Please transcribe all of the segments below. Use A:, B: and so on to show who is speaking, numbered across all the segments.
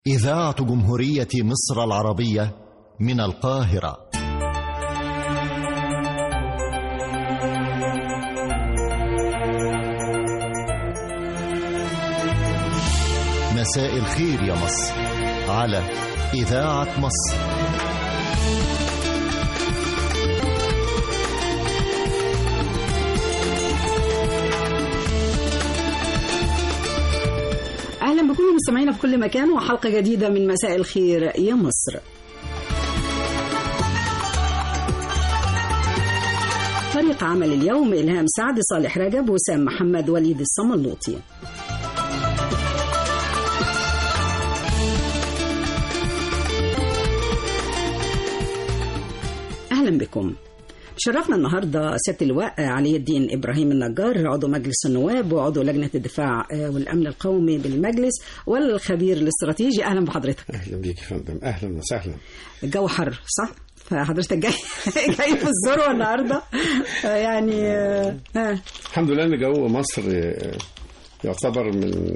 A: إذاعة جمهورية مصر العربية من القاهرة مساء الخير يا مصر على إذاعة مصر
B: اهلا بكل مستمعينا في كل مكان وحلقه جديده من مساء الخير يا مصر فريق عمل اليوم إلهام سعد صالح رجب وسام محمد وليد الصملوطي أهلا بكم شرفنا النهارده سياده اللواء علي الدين ابراهيم النجار عضو مجلس النواب وعضو لجنه الدفاع والامن القومي بالمجلس والخبير الاستراتيجي اهلا بحضرتك
C: اهلا بيك يا فندم اهلا وسهلا
B: الجو حر صح فحضرتك جاي جاي في الذروه النهارده يعني آه.
C: الحمد لله ان جو مصر يعتبر من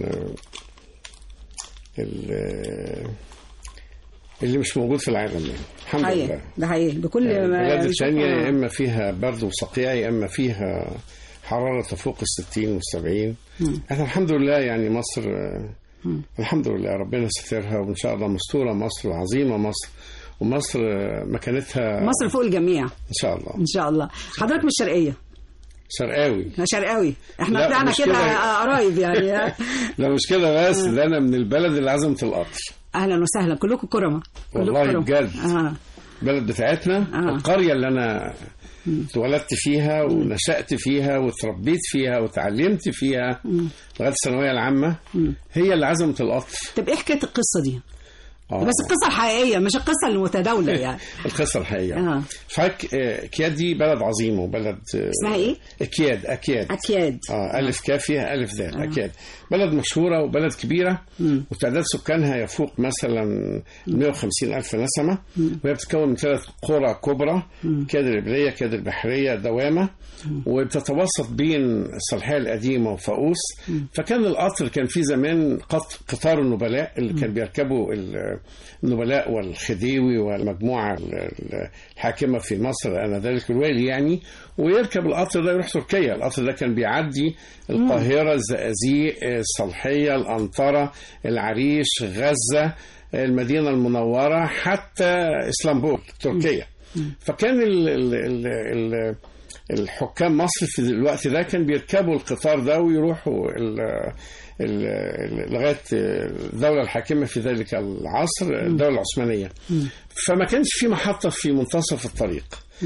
C: اللي مش موجود في العالم يعني الحمد
B: حقيقي.
C: لله
B: ده حقيقي بكل ما
C: البلاد
B: بنشوف-
C: الثانية
B: آه.
C: يا إما فيها برد وصقيع يا إما فيها حرارة تفوق الستين والسبعين احنا الحمد لله يعني مصر آه، الحمد لله ربنا سترها وإن شاء الله مستورة مصر وعظيمة مصر ومصر آه، مكانتها
B: مصر فوق الجميع
C: إن شاء الله
B: ان شاء الله حضرتك من الشرقيه
C: شرقاوي
B: احنا شرقاوي احنا
C: لا،
B: بتاعنا
C: مش
B: كده
C: كده.
B: قرايب يعني
C: لا مش كده بس ده أنا من البلد اللي عزمت القطر
B: اهلا وسهلا كلكم كرمه كلكم
C: والله
B: كرمة.
C: بجد.
B: اه
C: البلد بتاعتنا
B: آه.
C: القرية اللي أنا اتولدت فيها ونشأت فيها وتربيت فيها وتعلمت فيها لغاية الثانوية العامة هي اللي عزمت القطر
B: طب ايه حكايه القصه دي؟
C: آه.
B: بس القصه الحقيقيه مش القصه المتداوله يعني
C: القصة الحقيقية
B: آه.
C: فك آه، كياد دي بلد عظيمة وبلد آه،
B: اسمها ايه؟
C: أكياد أكياد
B: اكياد
C: اه ألف كافية ألف ذال أكياد بلد مشهورة وبلد كبيرة وتعداد سكانها يفوق مثلا 150 ألف نسمة وهي بتتكون من ثلاث قرى كبرى كاد الإبرية كاد البحرية دوامة وبتتوسط بين الصالحية القديمة وفاقوس فكان القطر كان في زمان قط- قطار النبلاء اللي كان بيركبوا ال- النبلاء والخديوي والمجموعة ال- ال- الحاكمة في مصر آنذاك الوالي يعني ويركب القطر ده يروح تركيا القطر ده كان بيعدي القاهرة الزقازيق الصالحية الأنطرة العريش غزة المدينة المنورة حتى اسطنبول تركيا فكان ال ال ال ال الحكام مصر في الوقت ده كان بيركبوا القطار ده ويروحوا ال ال ال- لغايه الدوله الحاكمه في ذلك العصر الدوله العثمانيه فما كانش في محطه في منتصف الطريق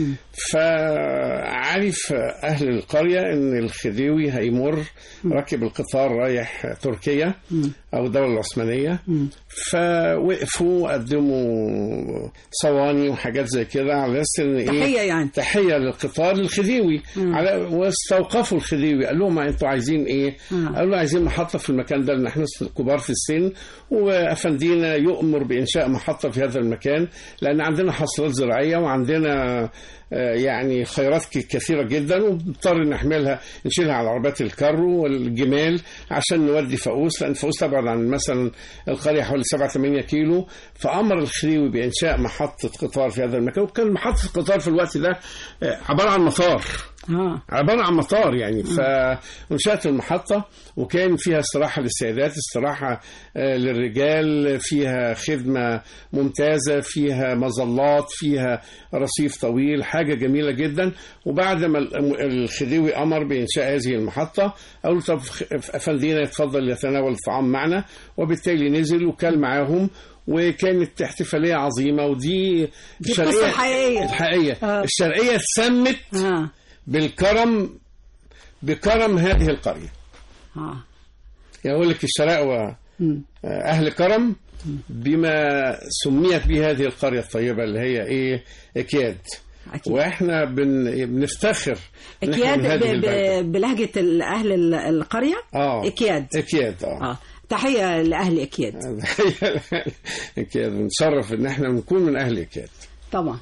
C: فعرف اهل القريه ان الخديوي هيمر راكب القطار رايح تركيا او الدوله العثمانيه فوقفوا قدموا صواني وحاجات زي كده على اساس ان ايه
B: تحيه يعني
C: تحيه للقطار للخديوي على واستوقفوا الخديوي قال لهم انتوا عايزين ايه؟
B: آه.
C: قالوا له عايزين محطه في المكان ده لان احنا كبار في السن وافندينا يؤمر بانشاء محطه في هذا المكان لان عندنا حصلات زراعيه وعندنا آه، يعني خيرات ك- كثيره جدا وبنضطر نحملها نشيلها على عربات الكارو والجمال عشان نودي فاقوس لان فاقوس تبعد عن مثلا القريه حوالي 7 8 كيلو فامر الخديوي بانشاء محطه قطار في هذا المكان وكان محطه القطار في الوقت ده آه، عباره عن مطار
B: اه
C: عبارة عن مطار يعني فانشأت المحطة وكان فيها استراحة للسيدات استراحة آه، للرجال فيها خدمة ممتازة فيها مظلات فيها رصيف طويل حاجة جميلة جدا وبعد ما ال- الخديوي أمر بإنشاء هذه المحطة قالوا طب خ- أفندينا يتفضل يتناول الطعام معنا وبالتالي نزل وكل معاهم وكانت احتفالية عظيمة ودي
B: دي القصة الحقيقية.
C: الحقيقية
B: آه.
C: الشرقية اتسمت
B: اه
C: بالكرم بكرم هذه القرية
B: اه
C: يقول لك الشراء
B: مم.
C: أهل كرم بما سميت به هذه القرية الطيبة اللي هي إيه إكياد
B: اكيد
C: وإحنا بن بنفتخر إن إحنا
B: اكياد
C: من هذه
B: ب-
C: البلدة.
B: ب- بلهجه ال- اهل ال- القريه
C: آه
B: اكياد
C: إكياد آه
B: اه تحيه لاهل اكياد
C: إكياد بنشرف إن إحنا بنكون من أهل إكياد
B: طبعا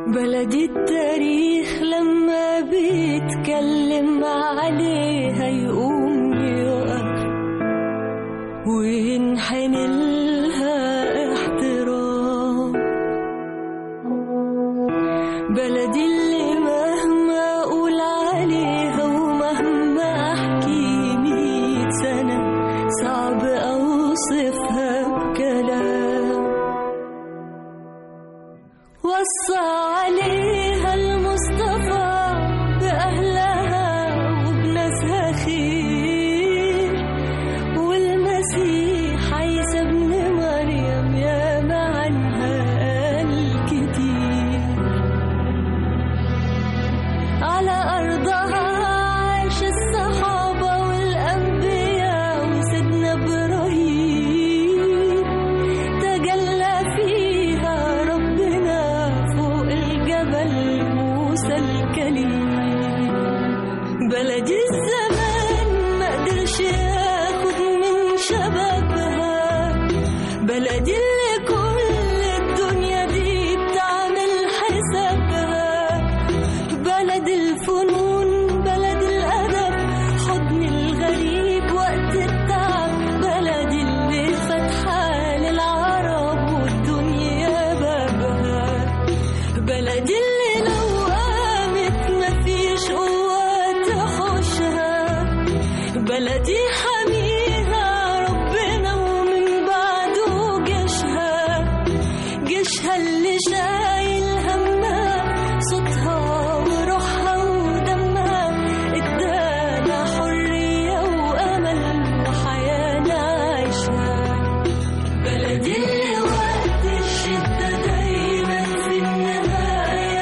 D: بلدي التاريخ لما بيتكلم عليها يقوم يقف وينحني لها احترام بلدي اللي مهما اقول عليها ومهما احكي مية سنة صعب اوصفها بكلام وصى عليها المصطفى بأهلها وبناسها خير والمسيح عيسى ابن مريم يا عنها قال كتير على أرضها عاش الصحابة والأنبياء وسيدنا إبراهيم تجلى فيها ربنا فوق الجبل موسى الكليم بلدي الزمان ما قدرش ياخد من شبابها بلدي اللي كل الدنيا دي بتعمل حسابها بلد الفنون بلد الأدب حضن الغريب وقت التعب بلد اللي فاتحة للعرب والدنيا بابها بلد اللي لو قامت مفيش قوة تحوشها بلدي حميها ربنا ومن بعده جيشها جيشها اللي شايل همها صوتها وروحها ودمها ادانا حرية وأمل وحياة نعيشها بلدي اللي وقت الشدة دايما في النهاية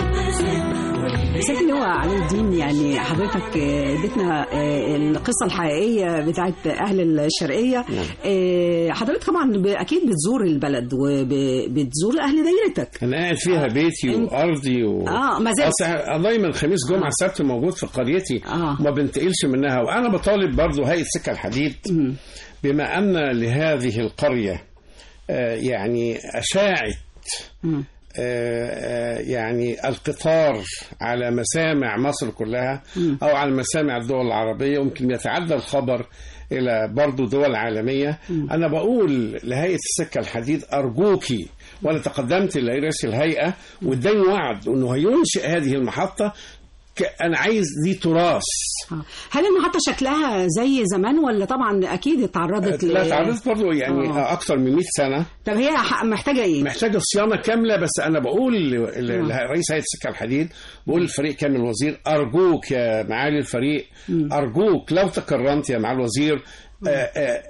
D: بتنتصر واللي
B: ست اللواء علي الدين يعني حضرتك آه، اديتنا آه، القصه الحقيقيه بتاعت اهل الشرقيه آه، حضرتك طبعا ب- اكيد بتزور البلد وبتزور اهل دايرتك
C: انا قاعد فيها بيتي
B: أنت-
C: وارضي و...
B: اه ما زلت
C: أصل دايما خميس جمعه سبت موجود في قريتي
B: آه.
C: وما بنتقلش منها وانا بطالب برضو هيئه سكه الحديد
B: مم.
C: بما ان لهذه القريه آه، يعني اشاعت
B: مم.
C: آه، آه، يعني القطار على مسامع مصر كلها او على مسامع الدول العربيه ويمكن يتعدى الخبر الى برضو دول عالميه انا بقول لهيئه السكه الحديد ارجوكي وانا تقدمت لرئيس الهيئه واداني وعد انه هينشئ هذه المحطه ك- انا عايز دي تراث
B: آه. هل المحطه شكلها زي زمان ولا طبعا اكيد اتعرضت
C: لا
B: ل-
C: تعرضت برضو يعني
B: آه.
C: اكثر من 100 سنه
B: طب هي ح- محتاجه ايه؟
C: محتاجه صيانه كامله بس انا بقول ل- ل- لرئيس هيئه السكه الحديد بقول للفريق كامل الوزير ارجوك يا معالي الفريق ارجوك لو تكرمت يا معالي الوزير آه، آه،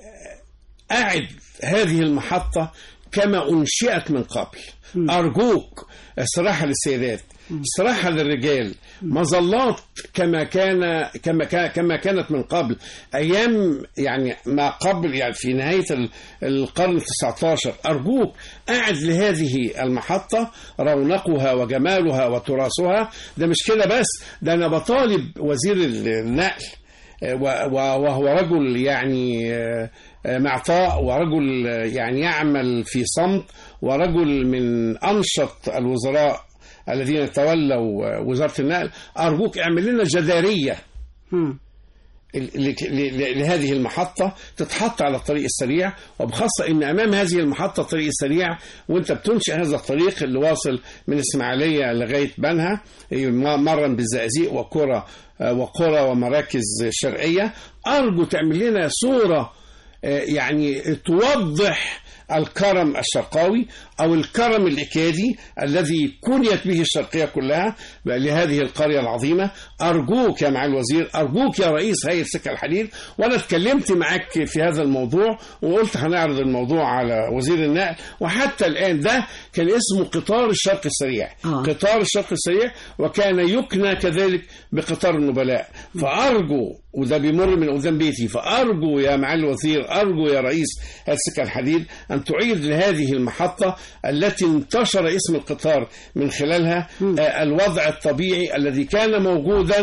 C: اعد هذه المحطه كما انشئت من قبل ارجوك استراحه للسيدات استراحه للرجال مظلات كما كان كما كان كما كانت من قبل ايام يعني ما قبل يعني في نهايه ال- القرن ال 19 ارجوك اعد لهذه المحطه رونقها وجمالها وتراثها ده مش كده بس ده انا بطالب وزير النقل و- و- وهو رجل يعني آه، آه، معطاء ورجل آه، يعني يعمل في صمت ورجل من أنشط الوزراء الذين تولوا آه، وزارة النقل أرجوك اعمل لنا جدارية
B: مم.
C: ل- ل- ل- لهذه المحطة تتحط على الطريق السريع وبخاصة ان امام هذه المحطة الطريق السريع وانت بتنشئ هذا الطريق اللي واصل من اسماعيلية لغاية بنها مرا بالزقازيق وقرى وقرى ومراكز شرقية ارجو تعمل لنا صورة آه، يعني توضح الكرم الشرقاوي او الكرم الاكادي الذي كنيت به الشرقيه كلها لهذه القريه العظيمه ارجوك يا معالي الوزير ارجوك يا رئيس هيئه سكه الحديد وانا اتكلمت معاك في هذا الموضوع وقلت هنعرض الموضوع على وزير النقل وحتى الان ده كان اسمه قطار الشرق السريع
B: آه.
C: قطار الشرق السريع وكان يكنى كذلك بقطار النبلاء فارجو وده بيمر من قدام بيتي فارجو يا معالي الوزير ارجو يا رئيس السكه الحديد ان تعيد لهذه المحطه التي انتشر اسم القطار من خلالها آه، الوضع الطبيعي الذي كان موجودا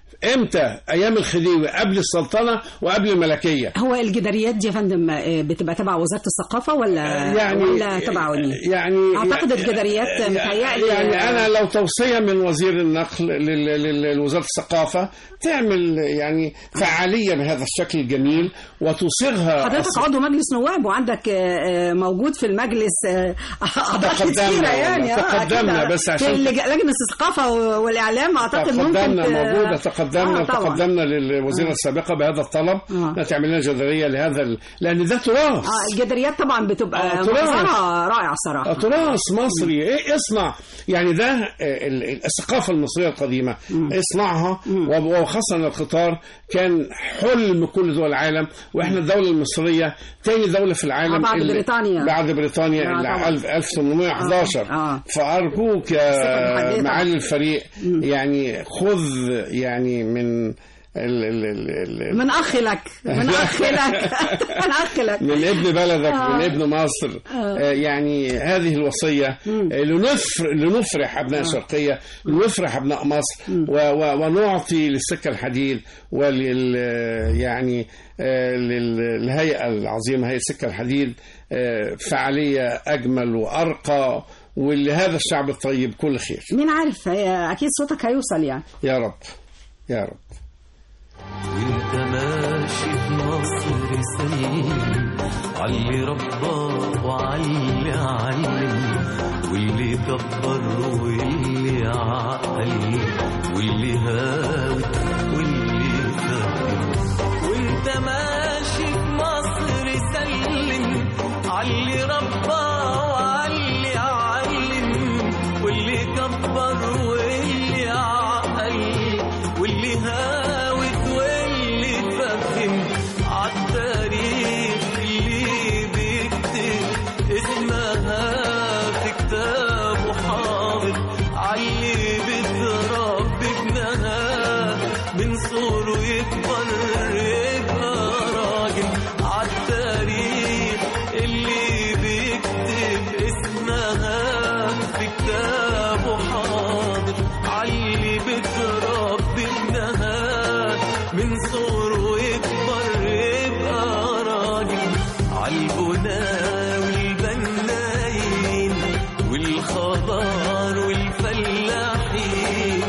C: امتى ايام الخديوي قبل السلطنه وقبل الملكيه
B: هو الجداريات دي يا فندم آه، بتبقى تبع وزاره الثقافه ولا
C: يعني
B: ولا تبع مين؟
C: يعني
B: اعتقد الجداريات متهيألي
C: يعني انا لو توصيه من وزير النقل لل- لل- لوزاره الثقافه تعمل يعني فعاليه بهذا الشكل الجميل وتصيغها
B: حضرتك عضو مجلس نواب وعندك آه، آه، موجود في المجلس آه، اعضاء
C: تقدمنا
B: كتيره يعني
C: والله،
B: آه،
C: تقدمنا
B: أكيد.
C: بس عشان-
B: في لج- لجنه الثقافه والاعلام اعتقد ممكن
C: تقدمنا
B: ت-
C: موجودة تقدمنا
B: آه، طبعاً.
C: تقدمنا للوزيرة السابقة بهذا الطلب
B: آه.
C: لا تعمل لنا جدارية لهذا ال... لأن ده تراث
B: اه الجداريات طبعا بتبقى
C: آه، تراث.
B: منظرها رائع
C: آه،
B: صراحه
C: تراث مصري إيه اصنع يعني ده آه، ال- ال- الثقافة المصرية القديمة اصنعها وب- وخاصة القطار كان حلم كل دول العالم واحنا الدولة المصرية تاني دولة في العالم
B: آه، بعد
C: اللي-
B: بريطانيا.
C: بعد بريطانيا
B: آه،
C: اللي
B: طبعاً.
C: ألف- 1811
B: آه، آه.
C: فأرجوك يا
B: الحديثة.
C: معالي الفريق يعني خذ يعني من ال ال ال ال
B: من اخ لك من اخ لك من اخ لك
C: من ابن بلدك
B: آه.
C: من ابن مصر آه. يعني هذه الوصية آه، لنفر لنفرح أبناء الشرقية لنفرح أبناء مصر و و ونعطي للسكة الحديد ولل يعني آه، لل- للهيئة العظيمة هيئة السكة الحديد آه، فعالية أجمل وأرقى ولهذا الشعب الطيب كل خير
B: مين عارف هي اكيد صوتك هيوصل يعني
C: يا رب يا رب
E: وانت ماشي في مصر سليم علي ربى وعلي علم واللي كبر واللي عقل واللي هاوت واللي فهم وانت ماشي في مصر سلم علي ربى وعلي علم واللي كبر واللي عقل واللي هاوت واللي فهم عالتاريخ اللي بيكتب اسمها في كتابه حاضر علي بتربي ابنها من صغره يكبر يبقى راجل عالتاريخ اللي بيكتب اسمها في كتابه حاضر علي بتربي ابنها من صغره يكبر يبقى راجل عالبناء والبنايين والخضار والفلاحين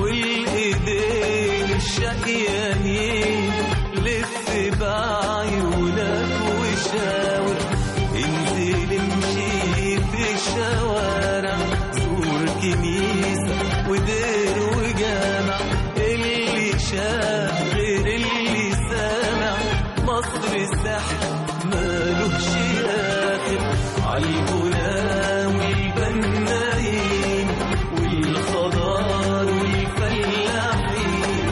E: والايدين الشقيانين لف بعيونك وشاور انزل امشي في الشوارع زور كنيسة ودير وجامع اللي شاف غير اللي سامع مصر سحر مالوش آخر عالبناء والبنايين والخضار والفلاحين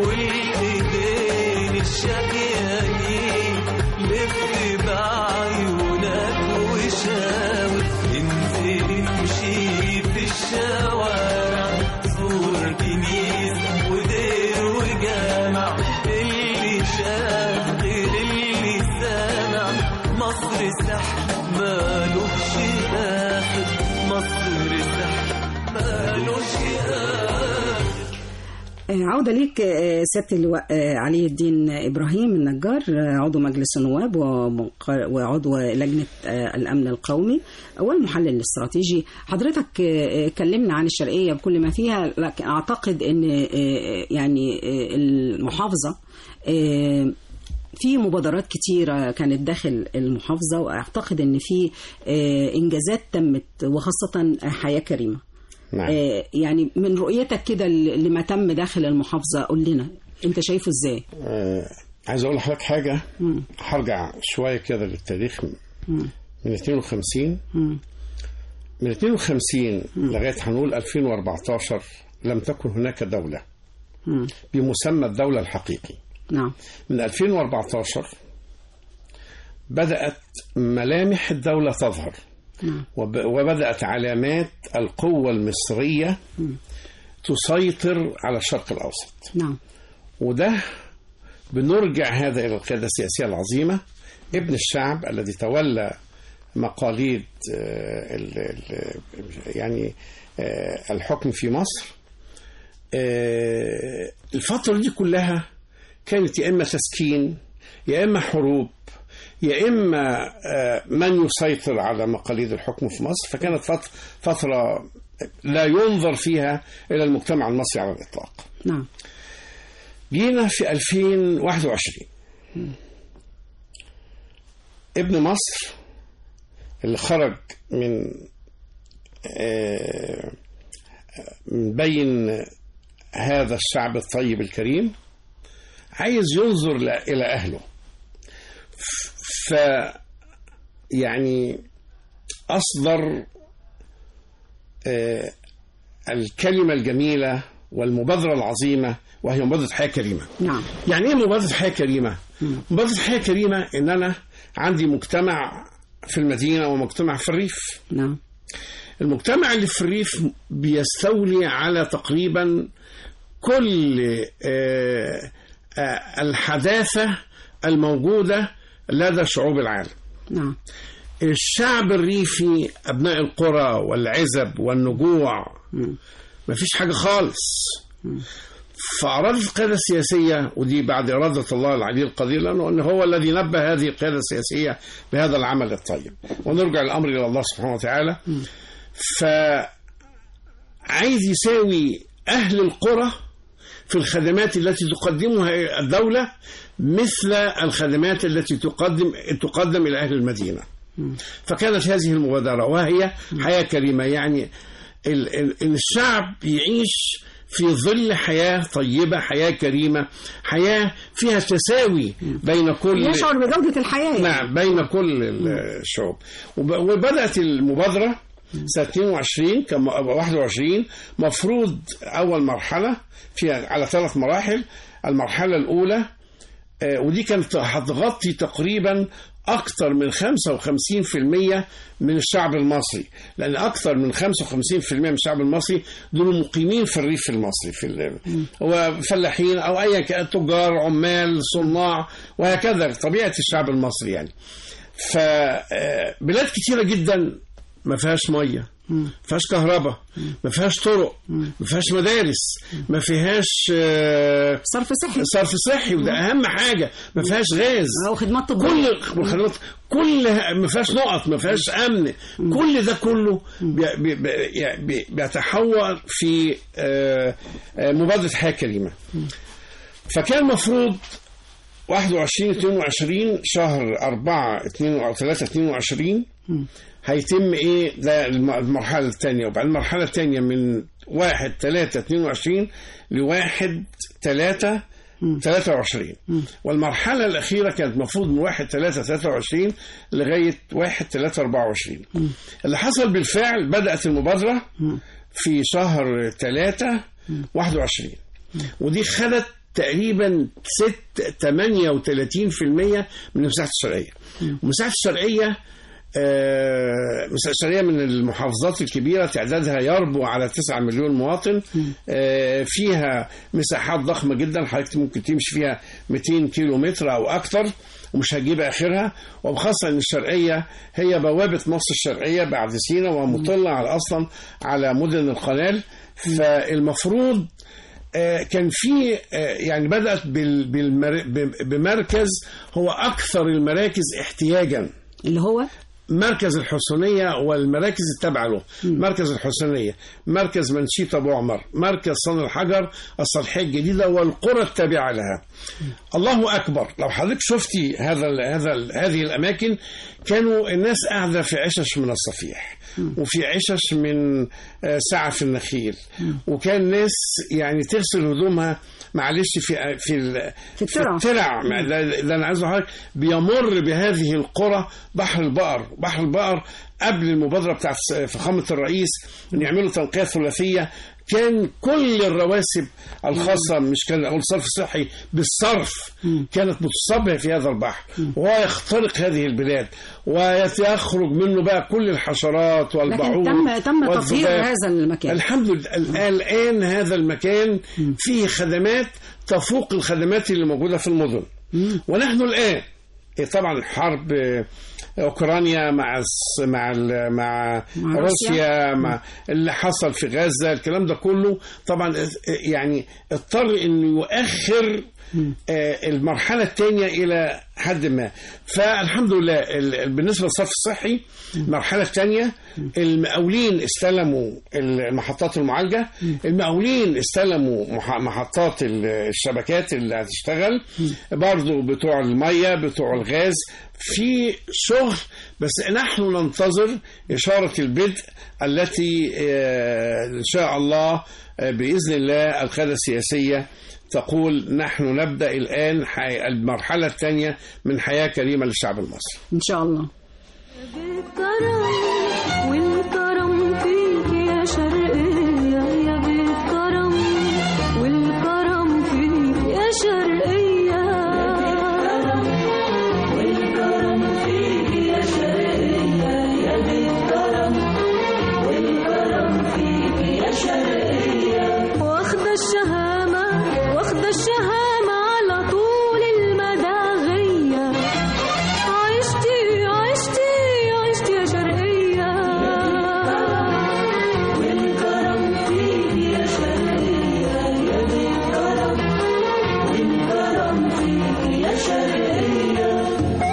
E: والايدين الشقيانين لف بعيونك وشاور انزل امشي في الشوارع زور كنيسة ودير وجامع اللي شاف غير اللي سامع مصر سحر مالوش آخر مصر سحر مالوش آخر
B: آه، عودة ليك آه، سيادة اللواء آه، علي الدين إبراهيم النجار آه، عضو مجلس النواب ومنق- وعضو لجنة آه، الأمن القومي والمحلل الاستراتيجي حضرتك آه، آه، كلمنا عن الشرقية بكل ما فيها لكن أعتقد أن آه، يعني آه، المحافظة آه، في مبادرات كتيرة كانت داخل المحافظة وأعتقد أن في آه، إنجازات تمت وخاصة حياة كريمة
C: نعم
B: آه، يعني من رؤيتك كده ل- لما تم داخل المحافظة قول لنا انت شايفه ازاي
C: آه، عايز اقول لحضرتك حاجه
B: مم.
C: هرجع شويه كده للتاريخ
B: مم.
C: من 52
B: مم.
C: من 52 لغايه هنقول 2014 لم تكن هناك دوله
B: مم.
C: بمسمى الدوله الحقيقي
B: نعم
C: من 2014 بدأت ملامح الدولة تظهر
B: نعم.
C: وب- وبدأت علامات القوة المصرية تسيطر على الشرق الأوسط
B: نعم
C: وده بنرجع هذا إلى القيادة السياسية العظيمة ابن الشعب الذي تولى مقاليد آه، ال- ال- يعني آه، الحكم في مصر آه، الفترة دي كلها كانت يا إما تسكين يا إما حروب يا إما آه، من يسيطر على مقاليد الحكم في مصر فكانت فت- فترة لا ينظر فيها إلى المجتمع المصري على الإطلاق
B: نعم
C: جينا في 2021 ابن مصر اللي خرج من آه، من بين هذا الشعب الطيب الكريم عايز ينظر ل- إلى أهله ف يعني أصدر آه، الكلمة الجميلة والمبادرة العظيمة وهي مبادرة حياة كريمة
B: نعم
C: يعني ايه مبادرة حياة كريمة؟ مبادرة حياة كريمة ان انا عندي مجتمع في المدينة ومجتمع في الريف
B: نعم
C: المجتمع اللي في الريف بيستولي على تقريبا كل آه، آه، الحداثة الموجودة لدى شعوب العالم
B: نعم
C: الشعب الريفي أبناء القرى والعزب والنجوع مفيش حاجة خالص فأرادت القيادة السياسية ودي بعد إرادة الله العلي القدير لأنه أنه هو الذي نبه هذه القيادة السياسية بهذا العمل الطيب ونرجع الأمر إلى الله سبحانه وتعالى فعايز يساوي أهل القرى في الخدمات التي تقدمها الدولة مثل الخدمات التي تقدم تقدم إلى أهل المدينة فكانت هذه المبادرة وهي حياة كريمة يعني ال- ال- ال- الشعب يعيش في ظل حياة طيبة حياة كريمة حياة فيها تساوي بين كل
B: يشعر بجودة الحياة يعني.
C: نعم بين كل الشعوب وب- وبدأت المبادرة سنة 22 كم 21 مفروض أول مرحلة فيها على ثلاث مراحل المرحلة الأولى آه، ودي كانت هتغطي تقريبا أكثر من 55% من الشعب المصري لأن أكثر من 55% من الشعب المصري دول مقيمين في الريف المصري في ال- هو فلاحين أو أيا كان تجار عمال صناع وهكذا طبيعة الشعب المصري يعني فبلاد كتيرة جدا ما فيهاش مية ما فيهاش كهرباء ما فيهاش طرق ما فيهاش مدارس ما فيهاش آه،
B: صرف صحي
C: صرف صحي وده اهم حاجه ما فيهاش غاز
B: أو خدمات طبية
C: كل الخدمات كل ما فيهاش نقط ما فيهاش امن كل ده كله بي- بي- بي- يعني بي- بيتحول في آه، آه، مبادره حياه كريمه فكان المفروض 21 22 شهر 4 2 او 3 22 هيتم ايه ده الم- المرحله الثانيه وبعد المرحله الثانيه من 1 3 22 ل 1 3 23 والمرحله الاخيره كانت المفروض من 1 3 23 لغايه 1 3 24 اللي حصل بالفعل بدات المبادره في شهر 3 21 ودي خدت تقريبا 6 38% من مساحه الشرقيه ومساحه الشرقيه آه، مساحة الشرقية من المحافظات الكبيرة تعدادها يربو على 9 مليون مواطن آه، فيها مساحات ضخمة جدا حضرتك ممكن تمشي فيها 200 كيلو متر أو أكثر ومش هتجيب آخرها وبخاصة أن الشرقية هي بوابة مصر الشرقية بعد سينا ومطلة على أصلا على مدن القنال فالمفروض آه، كان في آه، يعني بدأت بال- بالمر- بمركز هو أكثر المراكز احتياجا
B: اللي هو
C: مركز الحسنية والمراكز التابعة له مركز الحسنية مركز منشيط أبو عمر مركز صن الحجر الصالحية الجديدة والقرى التابعة لها الله أكبر لو حضرتك شفتي هذا ال هذا ال هذه الأماكن كانوا الناس قاعدة في عشش من الصفيح وفي عشش من آه، سعف النخيل وكان ناس يعني تغسل هدومها معلش في في ال-
B: في الترع.
C: الترع ما- ده ده انا عايز أقول لحضرتك بيمر بهذه القرى بحر البقر بحر البقر قبل المبادره بتاعت فخامه الرئيس ان يعملوا تنقيه ثلاثيه كان كل الرواسب الخاصه مش كان اقول صرف صحي بالصرف كانت متصبه في هذا البحر وهو يخترق هذه البلاد ويخرج منه بقى كل الحشرات والبعوض
B: لكن تم تم تطهير
C: والذباب.
B: هذا المكان
C: الحمد لله ال- الآن هذا المكان فيه خدمات تفوق الخدمات اللي موجودة في المدن ونحن الآن طبعا حرب آه، اوكرانيا مع الس- مع ال- مع
B: مع روسيا.
C: روسيا مع اللي حصل في غزه الكلام ده كله طبعا آه، يعني اضطر انه يؤخر آه، المرحله الثانيه الى حد ما فالحمد لله ال- ال- بالنسبه للصرف الصحي المرحله الثانيه المقاولين استلموا المحطات المعالجه المقاولين استلموا مح- محطات ال- الشبكات اللي هتشتغل برضو بتوع الميه بتوع الغاز في شغل بس نحن ننتظر اشاره البدء التي آه، ان شاء الله آه، باذن الله القياده السياسيه تقول نحن نبدا الان حي- المرحله الثانيه من حياه كريمه للشعب المصري
B: ان شاء الله
D: بالكرم والكرم فيك يا شرقية يا بالكرم والكرم فيك يا شرقية والكرم فيك يا شرقية يا بالكرم والكرم فيك يا شرقية واخدة الشهامة واخدة الشهامة على طول المدى غية عشتي عشتي عشتي يا شرقية والكرم فيك يا شرقية يا بالكرم والكرم فيك يا شرقية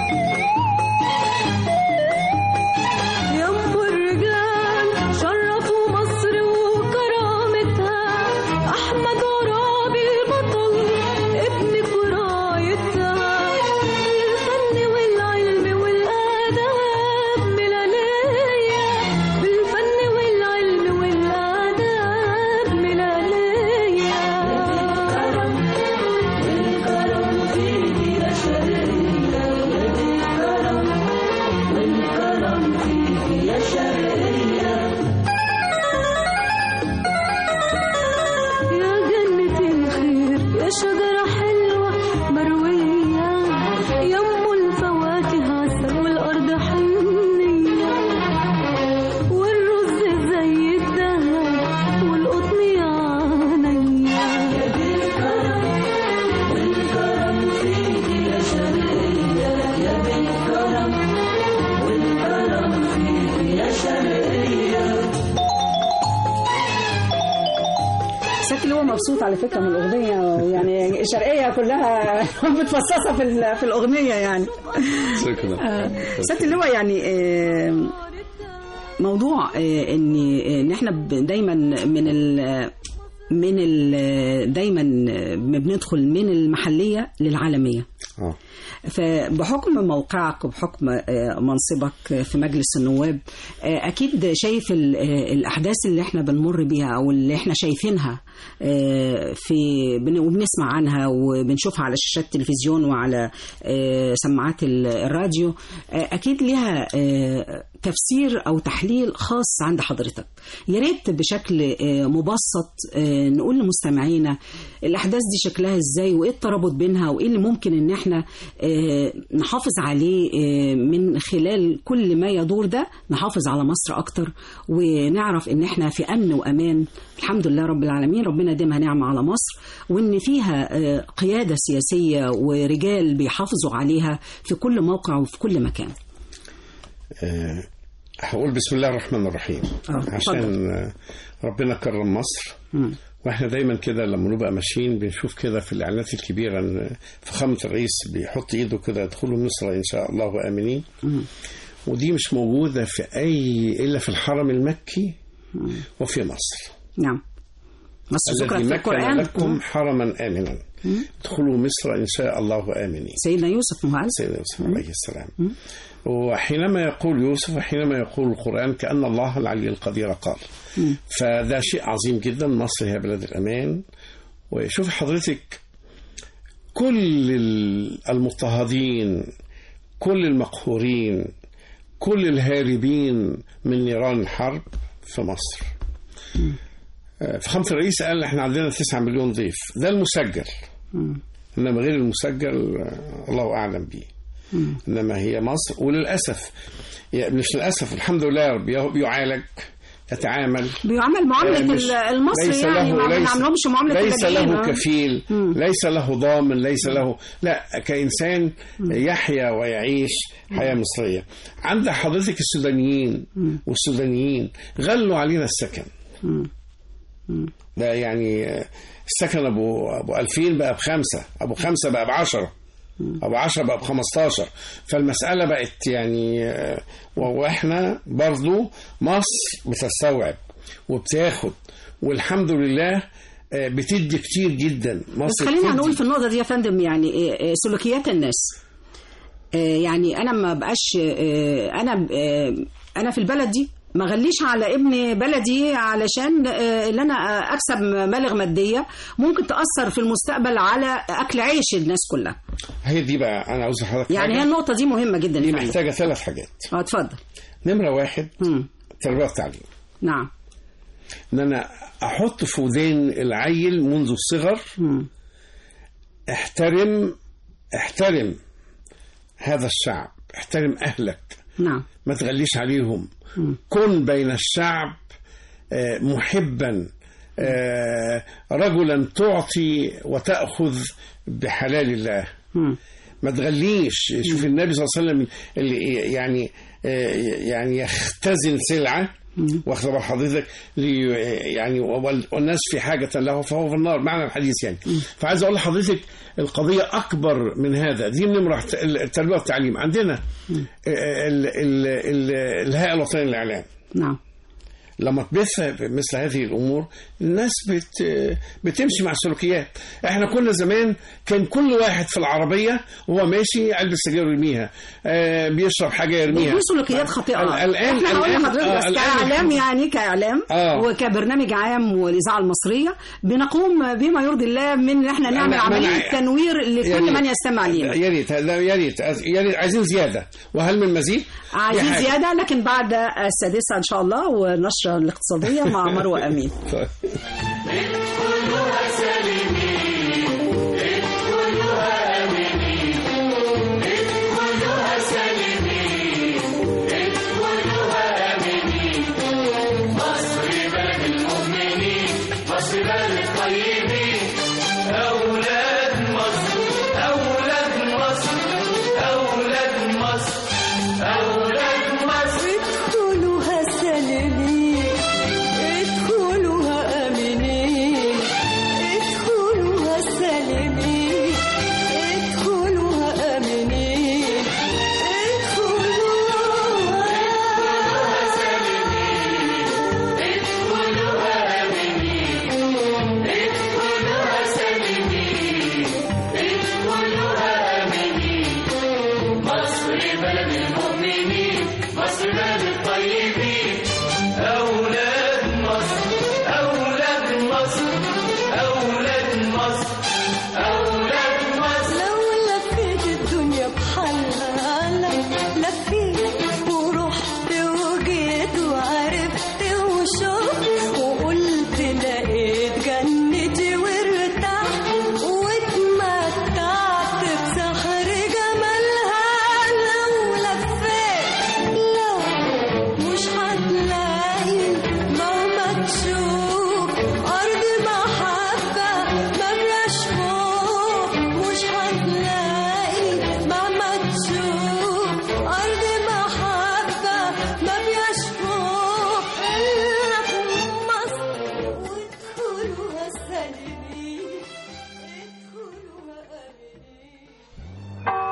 D: يا ام الرجال شرفوا مصر وكرامتها احمد عرابي البطل ابنك ورايتها بالفن والعلم والاداب ملاليه بالفن والعلم والاداب ملاليه بالكرم والكرم فيك يا شرقيه يا بالكرم والكرم فيك يا شرقيه يا جنة الخير يا شجرة حلوة مروية يا أم الفواكه عسل والأرض حنية والرز زي الدهب والقطن يا عينيا يا بالكرم والكرم فيك يا شرقية يا بالكرم والكرم فيك يا شرقية
B: شكل اللي هو مبسوط على فكره من الاغنيه يعني الشرقيه كلها متفصصه في ال- في الاغنيه يعني
C: شكرا
B: ست اللي هو يعني آه، موضوع آه، ان ان احنا ب- دايما من ال من ال دايما بندخل من المحليه للعالميه
C: اه
B: فبحكم موقعك وبحكم آه، منصبك في مجلس النواب آه، اكيد شايف ال- آه، الاحداث اللي احنا بنمر بيها او اللي احنا شايفينها آه، في بن- وبنسمع عنها وبنشوفها على شاشات التلفزيون وعلى آه، سماعات ال- الراديو آه، اكيد ليها آه، تفسير او تحليل خاص عند حضرتك يا ريت بشكل آه، مبسط آه، نقول لمستمعينا الاحداث دي شكلها ازاي وايه الترابط بينها وايه اللي ممكن ان احنا آه، نحافظ عليه آه، من خلال كل ما يدور ده نحافظ على مصر اكتر ونعرف ان احنا في امن وامان الحمد لله رب العالمين ربنا يديمها نعمه على مصر وان فيها آه، قياده سياسيه ورجال بيحافظوا عليها في كل موقع وفي كل مكان
C: آه، هقول بسم الله الرحمن الرحيم
B: آه، اتفضل.
C: عشان آه، ربنا كرم مصر
B: مم.
C: واحنا دايما كده لما نبقى ماشيين بنشوف كده في الاعلانات الكبيره ان فخامه الرئيس بيحط ايده كده ادخلوا مصر ان شاء الله امنين ودي مش موجوده في اي الا في الحرم المكي وفي مصر
B: نعم مصر ذكرت
C: الذي
B: في
C: مكن
B: القران
C: لكم حرما امنا ادخلوا مصر ان شاء الله امنين
B: سيدنا يوسف ما هو قال
C: سيدنا يوسف عليه السلام وحينما يقول يوسف وحينما يقول القرآن كأن الله العلي القدير قال فده شيء عظيم جدا مصر هي بلد الأمان وشوف حضرتك كل ال- المضطهدين كل المقهورين كل الهاربين من نيران الحرب في مصر آه، فخامة الرئيس قال احنا عندنا 9 مليون ضيف ده المسجل انما غير المسجل آه، الله اعلم به انما هي مصر وللاسف يعني مش للاسف الحمد لله يا رب يا- بيعالج يتعامل
B: بيعامل معامله
C: مش-
B: ال- المصري
C: ليس
B: يعني
C: له
B: ما
C: ليس
B: بنعملهمش معامله
C: ليس
B: اللاجئين،
C: له
B: آه.
C: كفيل
B: مم.
C: ليس له ضامن ليس له لا كإنسان يحيا ويعيش حياة مصرية عند حضرتك السودانيين والسودانيين غلوا علينا السكن ده يعني آه، السكن ابو ابو 2000 بقى بخمسه ابو خمسه بقى بعشرة ابو 10 بقى ب 15 فالمساله بقت يعني آه، و- واحنا برضو مصر بتستوعب وبتاخد والحمد لله آه، بتدي كتير جدا
B: بس
C: مصر
B: خلينا
C: بتدي.
B: نقول في النقطة دي يا فندم يعني إيه- إيه سلوكيات الناس آه، يعني أنا ما بقاش آه، أنا آه، أنا في البلد دي ما غليش على ابن بلدي علشان آه، اللي أنا آه، أكسب مبالغ مادية ممكن تأثر في المستقبل على أكل عيش الناس كلها
C: هي دي بقى انا عاوز حضرتك
B: يعني هي
C: حاجة.
B: النقطة دي مهمة جدا
C: دي
B: يا فندم.
C: محتاجه ثلاث حاجات
B: اه اتفضل
C: نمره واحد
B: مم.
C: تربيه والتعليم
B: نعم
C: ان انا احط في ودان العيل منذ الصغر
B: مم.
C: احترم احترم هذا الشعب احترم اهلك
B: نعم
C: ما تغليش عليهم كن بين الشعب آه، محبا آه، رجلا تعطي وتأخذ بحلال الله
B: مم.
C: ما تغليش شوف النبي صلى الله عليه وسلم اللي يعني آه، يعني يختزن سلعة واخد بال حضرتك لي- يعني وال- والناس في حاجة له فهو في النار معنى الحديث يعني فعايز أقول لحضرتك القضية أكبر من هذا دي نمرة التربية والتعليم عندنا ال- ال- ال- الهيئة الوطنية للإعلام
B: نعم
C: لما تبث مثل هذه الامور الناس بت بتمشي مع السلوكيات احنا كنا زمان كان كل واحد في العربيه وهو ماشي علبه سجاير يرميها آه بيشرب حاجه يرميها
B: دي سلوكيات خاطئه
C: ال- الان
B: احنا هقول
C: الآن-
B: لحضرتك
C: آه،
B: بس
C: الآن
B: كاعلام
C: الحمد-
B: يعني كاعلام
C: آه.
B: وكبرنامج عام والاذاعه المصريه بنقوم بما يرضي الله من ان احنا نعمل
C: أنا-
B: عمليه
C: أنا-
B: تنوير لكل
C: يعني-
B: من يستمع لينا
C: يا ريت لا، يا ريت يا ريت عايزين زياده وهل من مزيد؟ دي
B: عايزين
C: حاجة.
B: زياده لكن بعد السادسه ان شاء الله والنشره الاقتصاديه مع مروه امين
E: أولاد مصر أولاد مصر أولاد مصر أولاد مصر
D: ادخلوها سالمين ادخلوها آمنين ادخلوها سالمين ادخلوها آمنين ادخلوها
E: أولاد مصر أولاد مصر أولاد مصر أولاد مصر
D: لو لفيت الدنيا بحالها لفيت ورحت وجيت وعرفت وشفت وقلت لقيت جنتي وارتحت واتمتعت بسحر جمالها لو لفيت لو مش هتلاقي مهما تشوف أرض محبة مبلاش خوف مش هتلاقي مهما تشوف أرض محبة مبلاش خوف إلا في مصر وادخلوها سالمين ادخلوها آمنين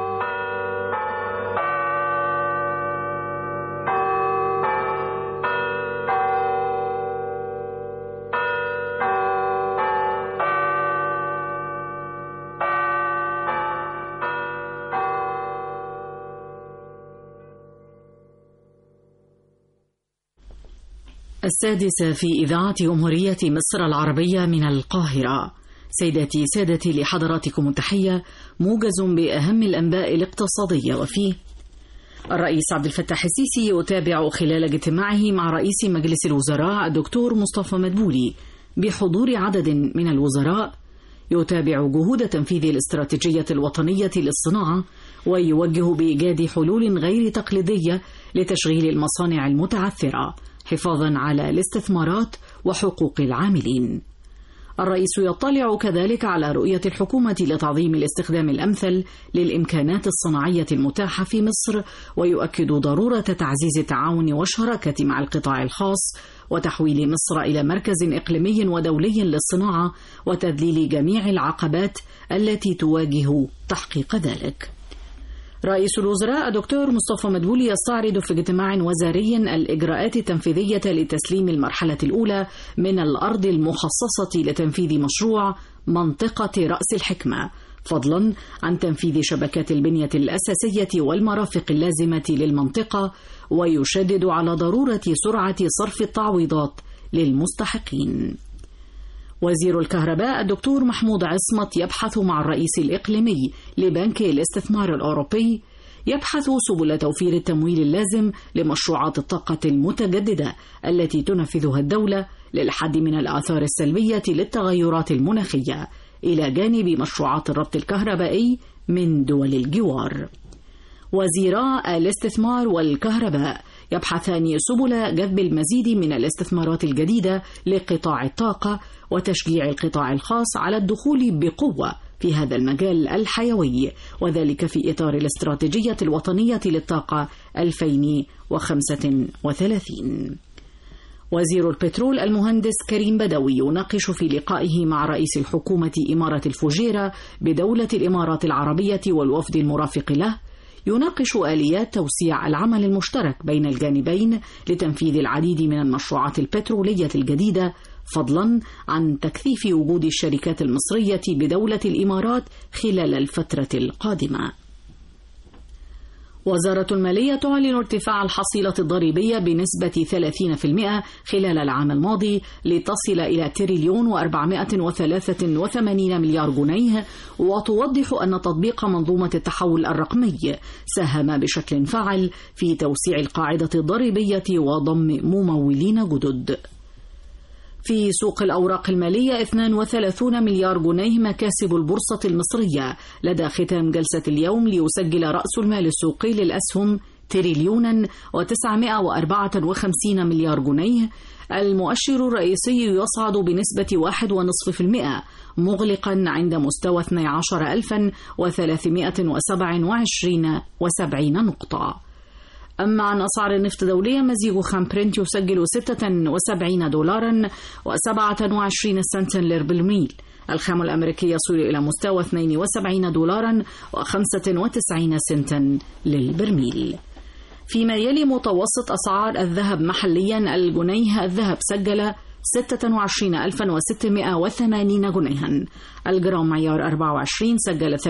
F: السادسة في إذاعة جمهورية مصر العربية من القاهرة سيداتي سادتي لحضراتكم التحية موجز بأهم الأنباء الاقتصادية وفيه الرئيس عبد الفتاح السيسي يتابع خلال اجتماعه مع رئيس مجلس الوزراء الدكتور مصطفى مدبولي بحضور عدد من الوزراء يتابع جهود تنفيذ الاستراتيجية الوطنية للصناعة ويوجه بإيجاد حلول غير تقليدية لتشغيل المصانع المتعثرة حفاظا على الاستثمارات وحقوق العاملين الرئيس يطلع كذلك على رؤية الحكومة لتعظيم الاستخدام الأمثل للإمكانات الصناعية المتاحة في مصر ويؤكد ضرورة تعزيز التعاون والشراكة مع القطاع الخاص وتحويل مصر إلى مركز إقليمي ودولي للصناعة وتذليل جميع العقبات التي تواجه تحقيق ذلك. رئيس الوزراء الدكتور مصطفى مدبولي يستعرض في اجتماع وزاري الإجراءات التنفيذية لتسليم المرحلة الأولى من الأرض المخصصة لتنفيذ مشروع منطقة رأس الحكمة فضلا عن تنفيذ شبكات البنية الأساسية والمرافق اللازمة للمنطقة ويشدد على ضرورة سرعة صرف التعويضات للمستحقين. وزير الكهرباء الدكتور محمود عصمت يبحث مع الرئيس الإقليمي لبنك الاستثمار الأوروبي يبحث سبل توفير التمويل اللازم لمشروعات الطاقة المتجددة التي تنفذها الدولة للحد من الآثار السلبية للتغيرات المناخية إلى جانب مشروعات الربط الكهربائي من دول الجوار. وزيرا الاستثمار والكهرباء يبحثان سبل جذب المزيد من الاستثمارات الجديدة لقطاع الطاقة وتشجيع القطاع الخاص على الدخول بقوة في هذا المجال الحيوي وذلك في إطار الاستراتيجية الوطنية للطاقة 2035 وزير البترول المهندس كريم بدوي يناقش في لقائه مع رئيس الحكومة إمارة الفجيرة بدولة الإمارات العربية والوفد المرافق له يناقش آليات توسيع العمل المشترك بين الجانبين لتنفيذ العديد من المشروعات البترولية الجديدة فضلا عن تكثيف وجود الشركات المصرية بدولة الإمارات خلال الفترة القادمة. وزارة المالية تعلن ارتفاع الحصيلة الضريبية بنسبة 30% خلال العام الماضي لتصل إلى تريليون و483 مليار جنيه وتوضح أن تطبيق منظومة التحول الرقمي ساهم بشكل فعال في توسيع القاعدة الضريبية وضم ممولين جدد. في سوق الأوراق المالية 32 مليار جنيه مكاسب البورصة المصرية لدى ختام جلسة اليوم ليسجل رأس المال السوقي للأسهم تريليونا و954 مليار جنيه المؤشر الرئيسي يصعد بنسبة 1.5% مغلقا عند مستوى 12327 نقطة أما عن أسعار النفط دوليا مزيج خام برنت يسجل 76 دولارا و27 سنتا للبرميل الخام الأمريكي يصل إلى مستوى 72 دولارا و95 سنتا للبرميل فيما يلي متوسط أسعار الذهب محليا الجنيه الذهب سجل 26680 جنيها الجرام معيار 24 سجل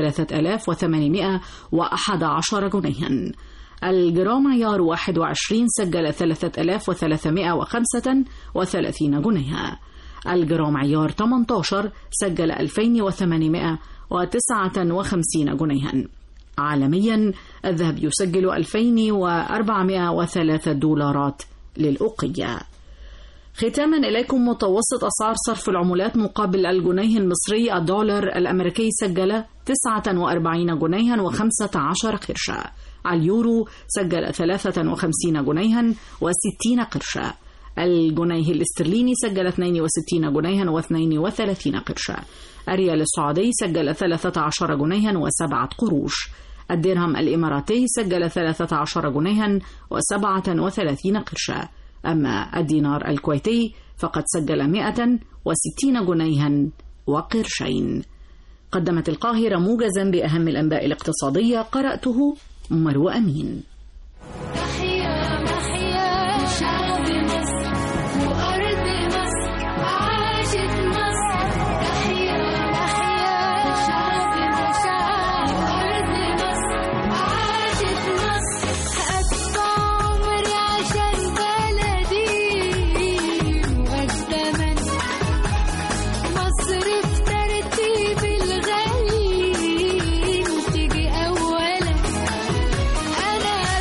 F: 3811 جنيها الجرام معيار 21 سجل 3335 جنيها الجرام معيار 18 سجل 2859 جنيها عالميا الذهب يسجل 2403 دولارات للأوقية ختاما إليكم متوسط أسعار صرف العملات مقابل الجنيه المصري الدولار الأمريكي سجل 49 جنيها و15 قرشا على اليورو سجل 53 جنيها و60 قرشا الجنيه الاسترليني سجل 62 جنيها و32 قرشا الريال السعودي سجل 13 جنيها و7 قروش الدرهم الإماراتي سجل 13 جنيها و37 قرشا أما الدينار الكويتي فقد سجل 160 جنيها وقرشين قدمت القاهرة موجزا بأهم الأنباء الاقتصادية قرأته مروى أمين
D: تحيا تحيا شعب مصر وأرض مصر عاشت مصر تحيا تحيا شعب مصر وأرض مصر عاشت مصر أدفع عمري عشان بلدي مقدما مصر في ترتيب الغالي تيجي أولا أنا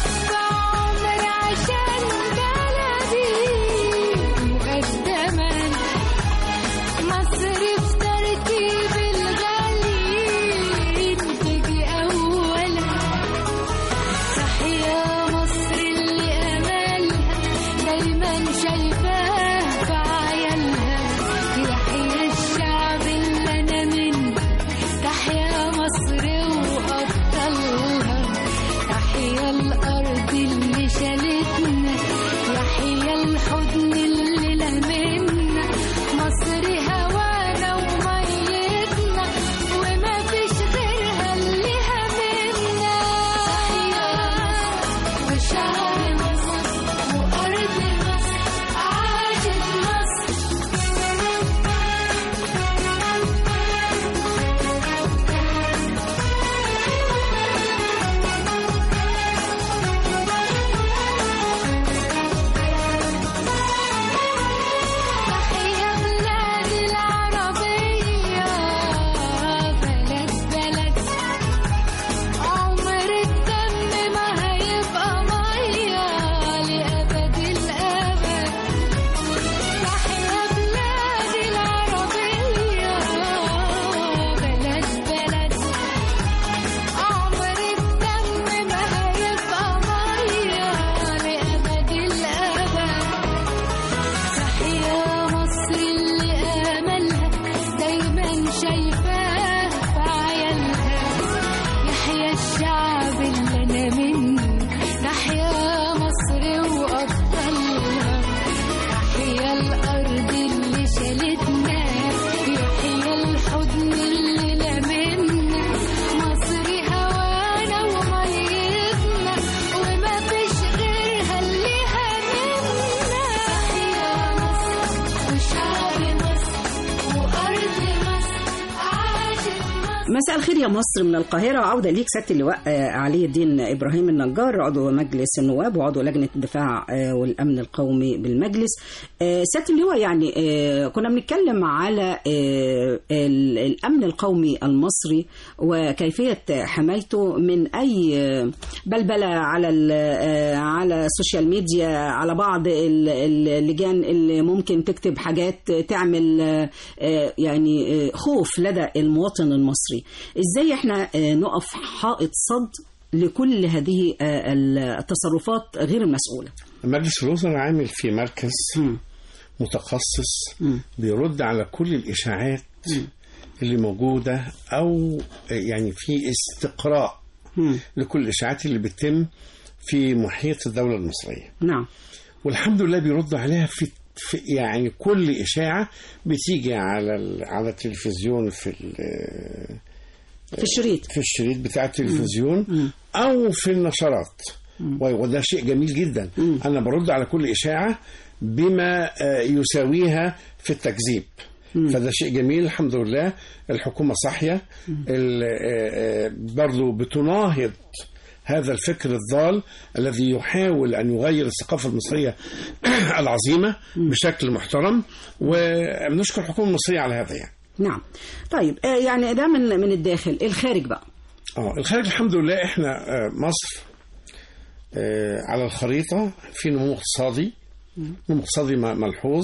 B: مساء الخير يا مصر من القاهرة عودة ليك سيادة اللواء آه، علي الدين إبراهيم النجار عضو مجلس النواب وعضو لجنة الدفاع آه، والأمن القومي بالمجلس آه، سيادة اللواء يعني آه، كنا بنتكلم على آه، ال- الأمن القومي المصري وكيفية حمايته من أي آه، بلبلة على ال- آه، على السوشيال ميديا على بعض ال- ال- اللجان اللي ممكن تكتب حاجات تعمل آه، آه، يعني آه، خوف لدى المواطن المصري ازاي احنا آه، نقف حائط صد لكل هذه آه، التصرفات غير المسؤولة
C: مجلس الوزراء عامل في مركز متخصص بيرد على كل الإشاعات اللي موجودة أو يعني في استقراء لكل الإشاعات اللي بتتم في محيط الدولة المصرية
B: نعم
C: والحمد لله بيردوا عليها في في يعني كل إشاعة بتيجي على ال- على التلفزيون في ال-
B: في الشريط
C: في الشريط بتاع التلفزيون او في النشرات و- وده شيء جميل جدا انا برد على كل اشاعه بما آه، يساويها في التكذيب فده شيء جميل الحمد لله الحكومه صاحيه ال- آه، آه، برضو بتناهض هذا الفكر الضال الذي يحاول ان يغير الثقافه المصريه العظيمه بشكل محترم ونشكر الحكومه المصريه على هذا يعني
B: نعم طيب آه، يعني ده من من الداخل الخارج بقى
C: اه الخارج الحمد لله احنا آه، مصر آه، على الخريطة في نمو اقتصادي نمو اقتصادي م- ملحوظ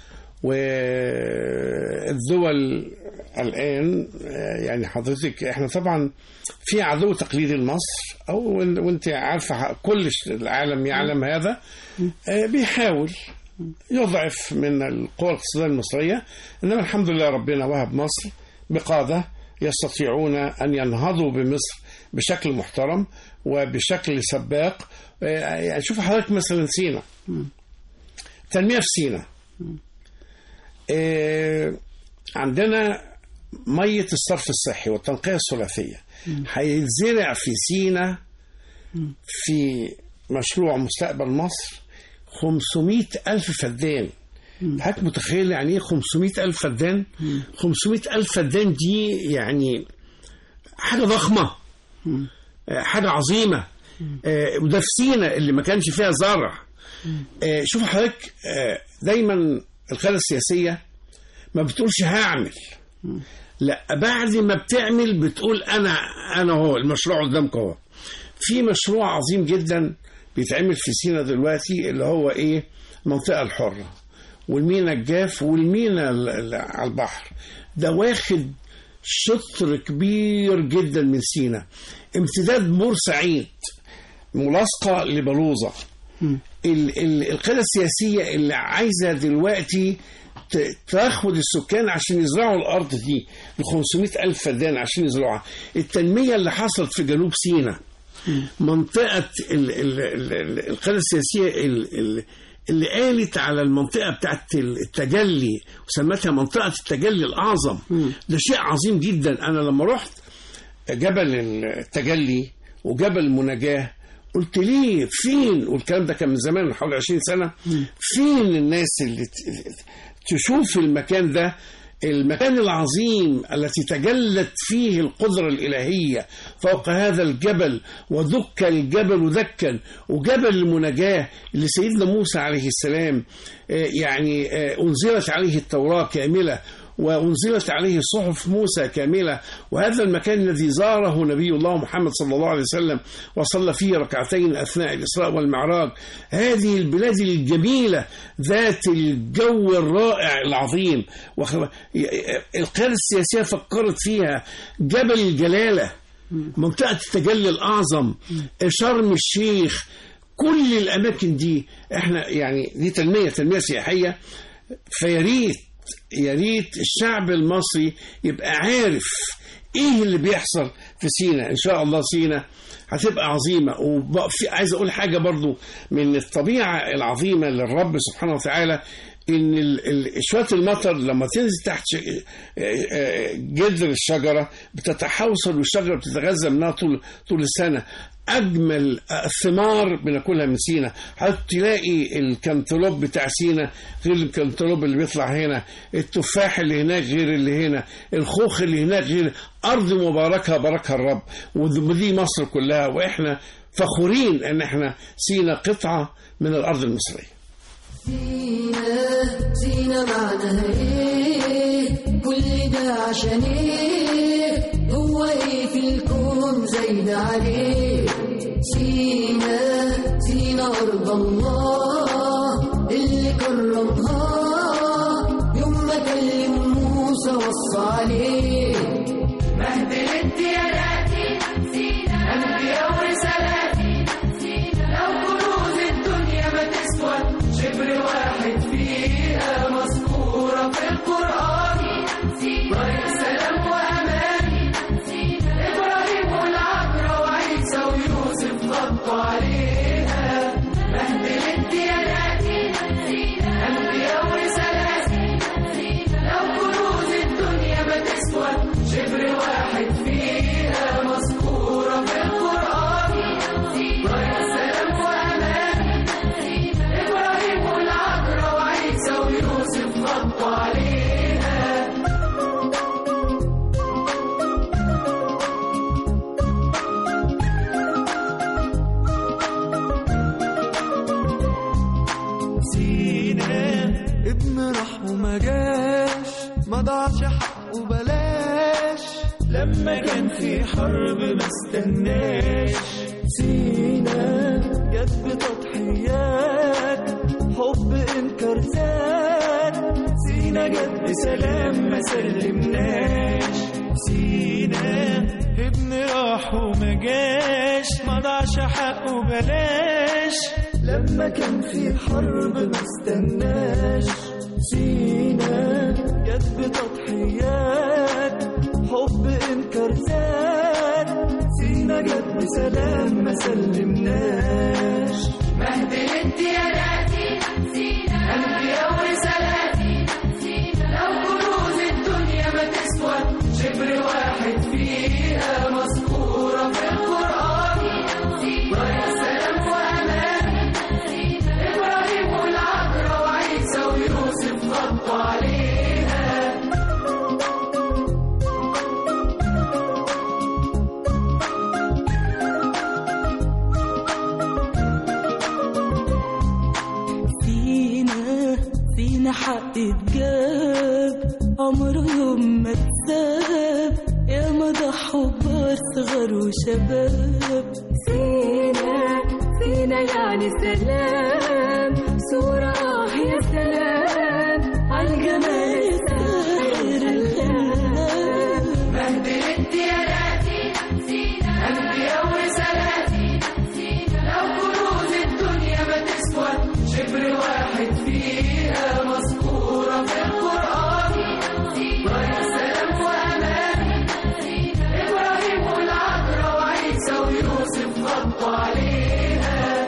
C: والدول الآن آه، يعني حضرتك احنا طبعا في عدو تقليدي لمصر او وإن- وانت عارفة ح- كل ش- العالم يعلم هذا آه، بيحاول يضعف من القوى الاقتصادية المصرية إنما الحمد لله ربنا وهب مصر بقادة يستطيعون أن ينهضوا بمصر بشكل محترم وبشكل سباق آه، يعني شوف حضرتك مثلا سينا تنمية في سينا آه، عندنا مية الصرف الصحي والتنقية الثلاثية هيتزرع في سينا في مشروع مستقبل مصر 500 ألف فدان حضرتك متخيل يعني ايه 500 ألف فدان 500 ألف فدان دي يعني حاجة ضخمة آه، حاجة عظيمة آه، وده في سينا اللي ما كانش فيها زرع آه، شوف حضرتك آه، دايما القيادة السياسية ما بتقولش هعمل لا بعد ما بتعمل بتقول انا انا هو المشروع قدامك اهو في مشروع عظيم جدا بيتعمل في سينا دلوقتي اللي هو ايه المنطقه الحره والمينا الجاف والمينا ال- ال- على البحر ده واخد شطر كبير جدا من سينا امتداد بورسعيد ملاصقه لبلوزه ال- ال- القيادة السياسية اللي عايزة دلوقتي ت- تاخد السكان عشان يزرعوا الأرض دي ب 500 ألف فدان عشان يزرعوها التنمية اللي حصلت في جنوب سيناء منطقة ال- ال- ال- ال- القيادة السياسية ال- ال- اللي قالت على المنطقة بتاعت التجلي وسمتها منطقة التجلي الأعظم ده شيء عظيم جدا أنا لما رحت جبل التجلي وجبل المناجاة قلت ليه فين والكلام ده كان من زمان من حوالي 20 سنة فين الناس اللي ت- تشوف المكان ده المكان العظيم التي تجلت فيه القدرة الإلهية فوق هذا الجبل ودك الجبل دكا وجبل المناجاة اللي سيدنا موسى عليه السلام آه، يعني آه، أنزلت عليه التوراة كاملة وأنزلت عليه صحف موسى كاملة وهذا المكان الذي زاره نبي الله محمد صلى الله عليه وسلم وصلى فيه ركعتين أثناء الإسراء والمعراج هذه البلاد الجميلة ذات الجو الرائع العظيم وخ- القيادة السياسية فكرت فيها جبل الجلالة منطقة التجلي الأعظم شرم الشيخ كل الأماكن دي احنا يعني دي تنمية تنمية سياحية فيا ريت يا ريت الشعب المصري يبقى عارف ايه اللي بيحصل في سينا ان شاء الله سينا هتبقى عظيمة وفي عايز اقول حاجة برضو من الطبيعة العظيمة للرب سبحانه وتعالى ان ال- ال- شويه المطر لما تنزل تحت ش- آه، آه، جذر الشجره بتتحوصل والشجره بتتغذى منها طول طول السنه اجمل الثمار بناكلها من سينا هتلاقي الكنتالوب بتاع سينا غير الكنتالوب اللي بيطلع هنا التفاح اللي هناك غير اللي هنا الخوخ اللي هناك غير ارض مباركه باركها الرب ودي مصر كلها واحنا فخورين ان احنا سينا قطعه من الارض المصريه
D: سينا سينا معناها ايه كل ده عشان ايه هو ايه في الكون زايد عليه سينا سينا ارض الله اللي كرمها يوم ما كلم موسى وصى عليه
E: مهد الدياناتي أنبياء ورسالاتي لو كنوز الدنيا ما تسوى شبر واحد فيها مذكورة في القرآن طريق سلام وأمان إبراهيم والعذراء وعيسى ويوسف غطوا عليها مهد الدياناتي أنبياء ورسالاتي لو كنوز الدنيا ما تسوى شبر واحد فيها مذكورة في القرآن طريق سلام وأمان إبراهيم والعذراء وعيسى ويوسف غطوا عليها
G: سينا ابن راح وما جاش ما ضاعش حقه بلاش لما كان في حرب ما استناش سينا جت بتضحيات حب انكر زاد سينا جت بسلام ما سلمناش سينا ابن راح وما جاش ما ضاعش حقه بلاش لما كان في حرب ما استناش سينا جت بتضحيات حب انكر زاد سينا جت بسلام ما سلمناش
E: مهد الدياناتي أنبياء ورسالاتي لو كنوز الدنيا ما تسوى شبر واحد فيها مذكورة في القرآن طريق سلام وأمان إبراهيم والعذراء وعيسى ويوسف غطوا عليها
G: فينا فينا حق اتجاب عمرهم ما اتساب يا ما ضحوا كبار صغار وشباب
D: فينا فينا يعني سلام صورة آه يا سلام عالجمال
G: خير الخلاب
E: مهد الدياناتي أنبياء ورسالاتي لو كنوز الدنيا ما تسوى شبر واحد فيها مذكورة في القرآن طريق سلام وأمان إبراهيم والعذراء وعيسى ويوسف غطوا عليها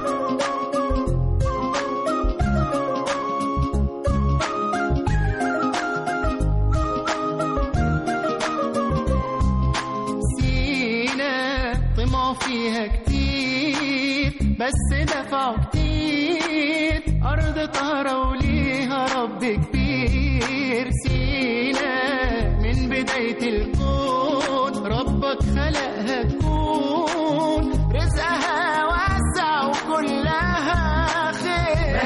H: سينا طمعوا فيها كتير بس دفعوا كتير أرض طهرة وليها رب كبير سينا من بداية الكون ربك خلقها تكون رزقها واسع وكلها خير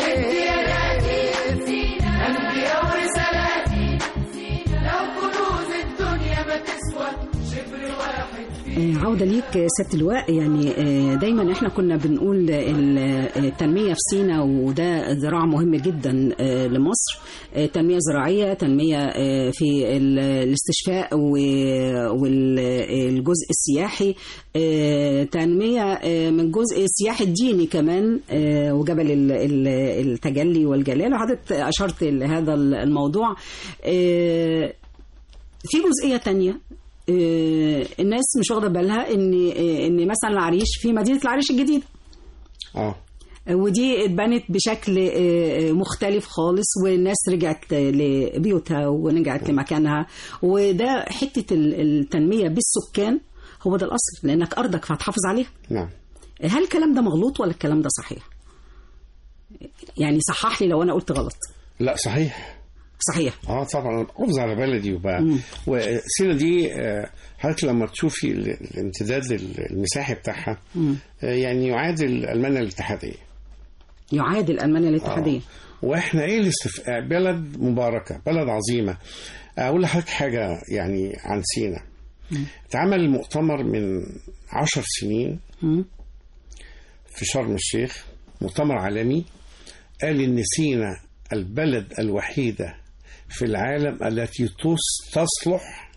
E: أنبياء ورسالاتي لو كنوز الدنيا ما تسوى شبر واحد
B: آه، عودة ليك آه، سيادة اللواء يعني آه، دايما احنا كنا بنقول ال- آه، التنمية في سينا وده ذراع مهم جدا آه، لمصر آه، تنمية زراعية تنمية آه، في ال- الاستشفاء و- والجزء السياحي آه، تنمية آه، من الجزء السياحي الديني كمان آه، وجبل ال- ال- التجلي والجلال وحضرتك أشرت لهذا الموضوع آه، في جزئية تانية آه، الناس مش واخدة بالها ان آه، ان مثلا العريش في مدينة العريش الجديدة
C: اه
B: ودي اتبنت بشكل آه، مختلف خالص والناس رجعت لبيوتها ورجعت لمكانها وده حتة ال- التنمية بالسكان هو ده الأصل لأنك أرضك فهتحافظ عليها
C: نعم
B: هل الكلام ده مغلوط ولا الكلام ده صحيح؟ يعني صحح لي لو أنا قلت غلط
C: لا صحيح
B: صحيح
C: اه طبعا انا بحافظ على بلدي وبقى وسينا دي آه، حضرتك لما تشوفي ال- الامتداد ال- المساحي بتاعها آه، يعني يعادل المانيا الاتحاديه
B: يعادل ألمانيا الاتحادية
C: واحنا ايه الاستف... بلد مباركه بلد عظيمه اقول لحضرتك حاجه يعني عن سينا اتعمل مؤتمر من عشر سنين
B: مم.
C: في شرم الشيخ مؤتمر عالمي قال ان سينا البلد الوحيده في العالم التي تص- تصلح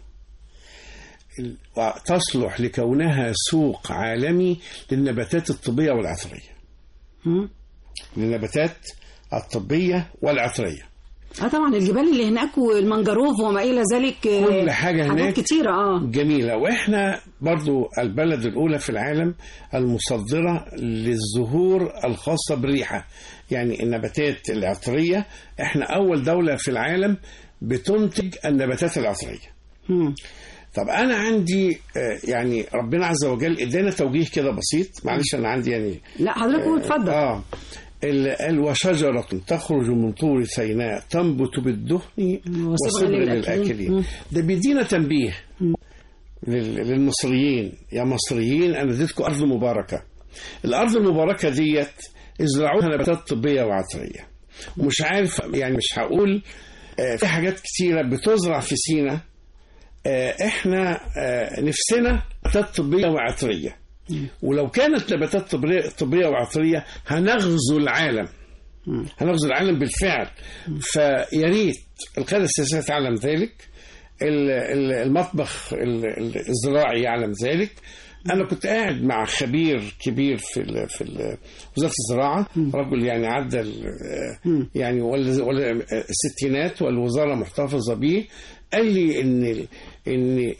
C: تصلح لكونها سوق عالمي للنباتات الطبيه والعطريه
B: مم.
C: للنباتات الطبيه والعطريه
B: اه طبعا الجبال اللي هناك والمنجروف وما الى ذلك آه،
C: كل حاجة هناك
B: حاجات كتيره اه
C: جميلة وإحنا برضو البلد الأولى في العالم المصدرة للزهور الخاصة بالريحة يعني النباتات العطرية إحنا أول دولة في العالم بتنتج النباتات العطرية
B: مم.
C: طب أنا عندي آه، يعني ربنا عز وجل إدانا توجيه كده بسيط معلش أنا عندي يعني
B: لا حضرتك قول اتفضل
C: آه ال- قال وشجرة تخرج من طور سيناء تنبت بالدهن وصبر
B: للآكلين.
C: للآكلين
B: مم.
C: ده بيدينا تنبيه لل- للمصريين يا مصريين أنا اديتكم أرض مباركة الأرض المباركة ديت ازرعوها نباتات طبية وعطرية ومش عارف يعني مش هقول آه، في حاجات كتيرة بتزرع في سينا آه، احنا آه، نفسنا نباتات طبية وعطرية ولو كانت نباتات طبية, طبية وعطرية هنغزو العالم هنغزو العالم بالفعل فيا ريت القيادة السياسية تعلم ذلك ال- ال- المطبخ ال- ال- الزراعي يعلم ذلك انا كنت قاعد مع خبير كبير في ال في ال وزاره الزراعه رجل يعني عدى ال- يعني ولا ولا الستينات والوزاره محتفظه به قال لي ان ال- ان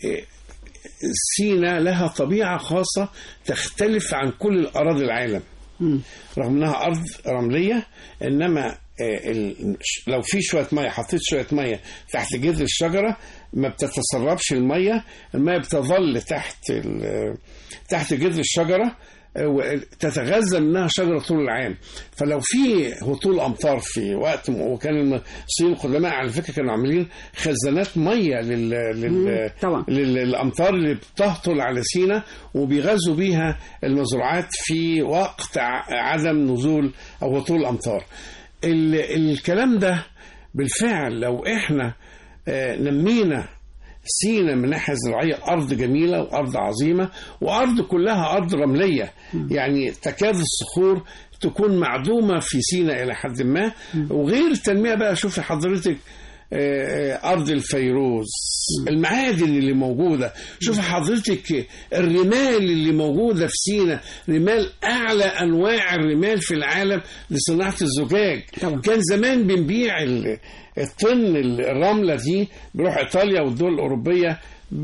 C: سينا لها طبيعه خاصه تختلف عن كل اراضي العالم رغم انها ارض رمليه انما آه، ال- لو في شويه ميه حطيت شويه ميه تحت جذر الشجره ما بتتسربش الميه الميه بتظل تحت ال- تحت جذر الشجره آه، وتتغذى منها شجره طول العام فلو في هطول امطار في وقت م- وكان المصريين القدماء على فكره كانوا عاملين خزانات ميه لل, لل...
B: طبعا.
C: لل- للامطار اللي بتهطل على سينا وبيغذوا بيها المزروعات في وقت ع- عدم نزول او هطول الامطار. ال- الكلام ده بالفعل لو احنا آه، نمينا سينا من ناحيه زراعيه ارض جميله وارض عظيمه وارض كلها ارض رمليه يعني تكاد الصخور تكون معدومه في سينا الى حد ما وغير التنميه بقى شوفي حضرتك آه، آه، ارض الفيروز المعادن اللي موجوده شوف حضرتك الرمال اللي موجوده في سينا رمال اعلى انواع الرمال في العالم لصناعه الزجاج
B: طبعا.
C: كان زمان بنبيع ال- الطن الرمله دي بروح ايطاليا والدول الاوروبيه ب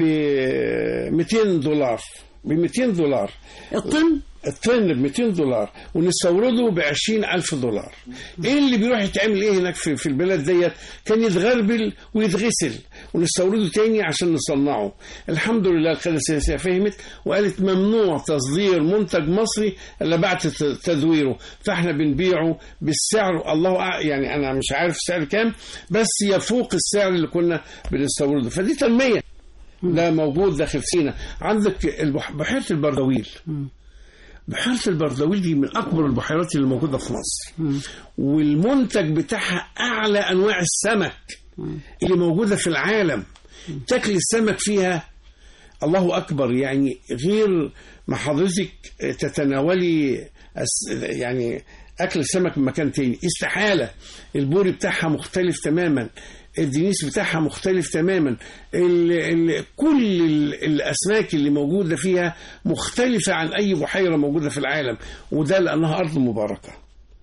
C: 200 دولار ب 200 دولار
B: الطن
C: الطن ب 200 دولار ونستورده ب 20000 دولار ايه اللي بيروح يتعمل ايه هناك في, في البلد ديت كان يتغربل ويتغسل ونستورده تاني عشان نصنعه الحمد لله القياده السياسيه فهمت وقالت ممنوع تصدير منتج مصري الا بعد ت- تدويره فاحنا بنبيعه بالسعر الله أع- يعني انا مش عارف السعر كام بس يفوق السعر اللي كنا بنستورده فدي تنميه ده موجود داخل سينا عندك البح- بحيره البردويل بحيرة البردويل دي من أكبر البحيرات اللي موجودة في مصر والمنتج بتاعها أعلى أنواع السمك اللي موجودة في العالم تاكل السمك فيها الله أكبر يعني غير ما حضرتك تتناولي أس- يعني أكل السمك من مكان تاني استحالة البوري بتاعها مختلف تماما الدنيس بتاعها مختلف تماما ال ال كل ال الأسماك اللي موجودة فيها مختلفة عن أي بحيرة موجودة في العالم وده لأنها أرض مباركة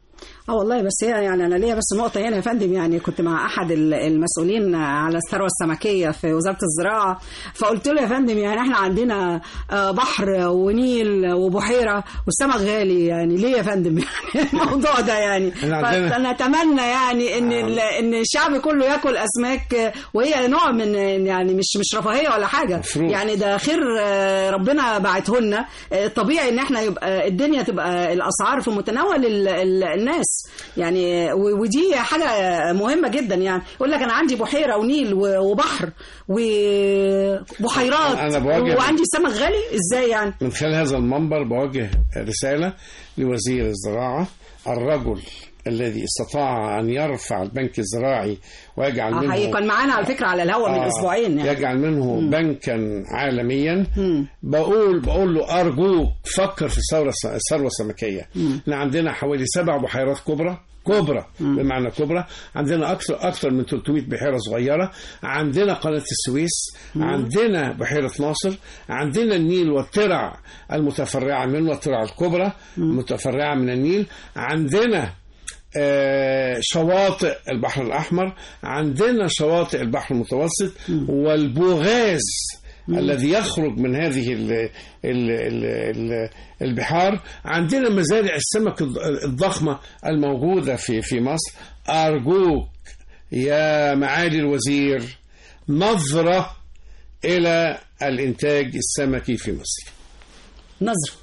B: اه والله بس هي يعني انا ليا بس نقطه هنا يا فندم يعني كنت مع احد ال- المسؤولين على الثروه السمكيه في وزاره الزراعه فقلت له يا فندم يعني احنا عندنا آه، بحر ونيل وبحيره والسمك غالي يعني ليه يا فندم يعني الموضوع ده يعني
C: احنا عندنا-
B: فنتمنى يعني ان ال- ان الشعب كله ياكل اسماك آه، وهي نوع من يعني مش مش رفاهيه ولا حاجه
C: مفروض.
B: يعني ده خير آه، ربنا بعته لنا آه، طبيعي ان احنا يبقى الدنيا تبقى الاسعار في متناول ال- ال- الناس يعني و- ودي حاجه مهمه جدا يعني يقول لك انا عندي بحيره ونيل و- وبحر وبحيرات
C: أنا بواجه-
B: وعندي سمك غالي ازاي يعني
C: من خلال هذا المنبر بوجه رسالة لوزير الزراعة الرجل الذي استطاع أن يرفع البنك الزراعي ويجعل
B: آه،
C: منه
B: هي كان معانا على فكره على الهوا من
C: آه،
B: اسبوعين يعني
C: يجعل منه بنكا عالميا
B: مم.
C: بقول بقول له ارجوك فكر في الثوره الثروه السمكيه احنا عندنا حوالي سبع بحيرات كبرى كبرى بمعنى كبرى عندنا اكثر اكثر من 300 بحيره صغيره عندنا قناه السويس عندنا بحيره ناصر عندنا النيل والترع المتفرعه منه والترع الكبرى متفرعه من النيل عندنا آه، شواطئ البحر الأحمر عندنا شواطئ البحر المتوسط والبوغاز الذي يخرج من هذه ال ال ال ال البحار عندنا مزارع السمك الض- الضخمة الموجودة في في مصر أرجوك يا معالي الوزير نظرة إلى الإنتاج السمكي في مصر
B: نظر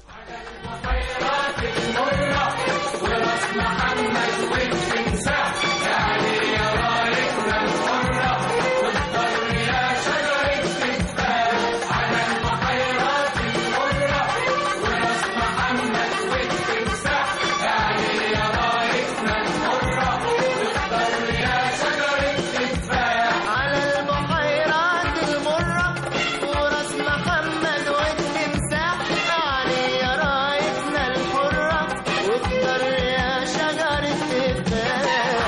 H: على البحيرات المرة وراس محمد والتمساح علي يا رايتنا الحرة واختار يا شجر التفاح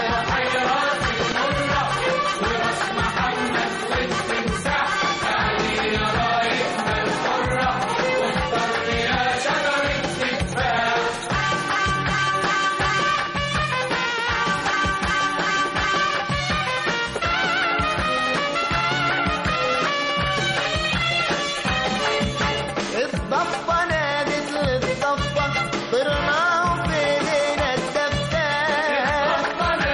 H: الضفة نادت للضفة طرنا وفينا الدفاح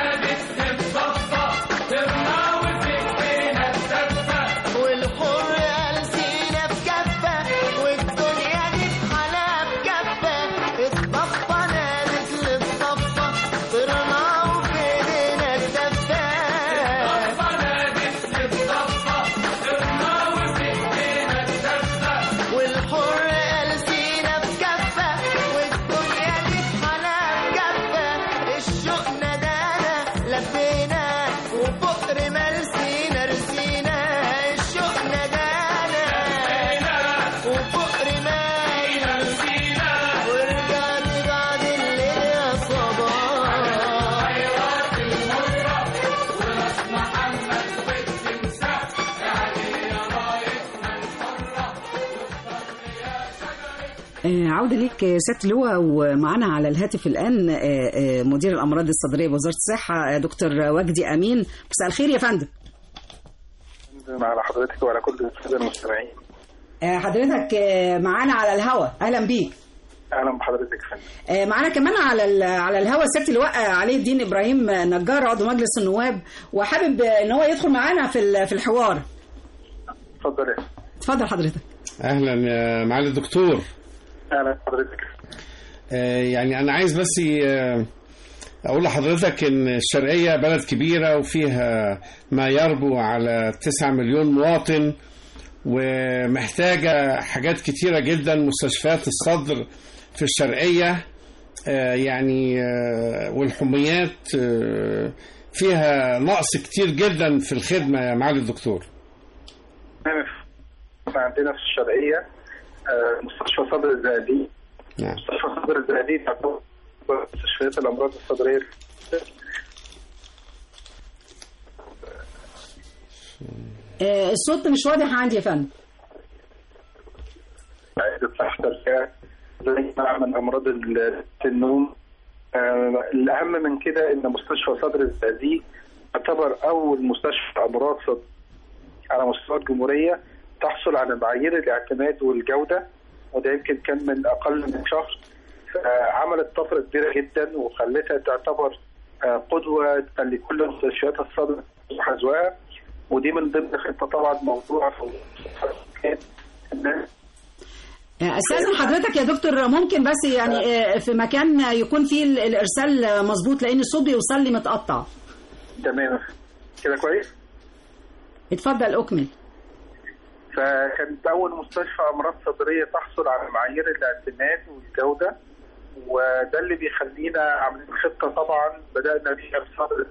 H: والحر قال سينا في كفة والدنيا دي في حالها في كفة الضفة نادت للضفة طرنا وفينا الدفاح والحر قال سينا في كفة والدنيا دي في حالها في كفة الشوق نادانا لفينا وفقر ملسينا رسينا الشوق نادانا وفقر ملسينا ورجعت بعد الليل يا صباح
B: آه، عودة ليك آه، سيادة اللواء ومعانا على الهاتف الآن آه، آه، مدير الأمراض الصدرية بوزارة الصحة آه، دكتور وجدي أمين مساء الخير يا فندم
I: على حضرتك وعلى كل الساده المستمعين
B: آه، حضرتك آه، معانا على الهوا أهلا بيك
I: اهلا بحضرتك يا فندم
B: آه، معانا كمان على ال- على الهوا سياده اللواء آه، علي الدين ابراهيم نجار عضو مجلس النواب وحابب آه، ان هو يدخل معانا في ال- في الحوار
I: اتفضل يا
B: اتفضل حضرتك
C: أهلا يا معالي الدكتور
I: اهلا بحضرتك
C: آه، يعني أنا عايز بس آه، أقول لحضرتك إن الشرقية بلد كبيرة وفيها ما يربو على 9 مليون مواطن ومحتاجة حاجات كتيرة جدا مستشفيات الصدر في الشرقية آه، يعني آه، والحميات آه، فيها نقص كتير جدا في الخدمة يا معالي الدكتور
I: احنا عندنا في الشرقيه آه، مستشفى صدر الزقازيق
C: نعم
I: مستشفى صدر الزقازيق تعتبر مستشفيات الامراض الصدريه
B: آه، الصوت مش واضح عندي يا فندم
I: عيادة صحة الرئة زي معمل امراض ال- النوم آه، الأهم من كده إن مستشفى صدر الزقازيق يعتبر أول مستشفى أمراض صدر على مستوى الجمهورية تحصل على معايير الاعتماد والجودة وده يمكن كان من أقل من شهر عملت طفرة كبيرة جدا وخلتها تعتبر آه، قدوة لكل مستشفيات الصدر وحذوها ودي من ضمن خطة طبعا موضوع في الناس
B: استاذن حضرتك يا دكتور ممكن بس يعني آه، في مكان يكون فيه ال- الارسال مظبوط لان الصوت بيوصل لي متقطع
I: تمام كده كويس
B: اتفضل اكمل
I: فكانت أول مستشفى أمراض صدرية تحصل على معايير الاعتماد والجودة وده اللي بيخلينا عاملين خطة طبعا بدأنا بيها بصدر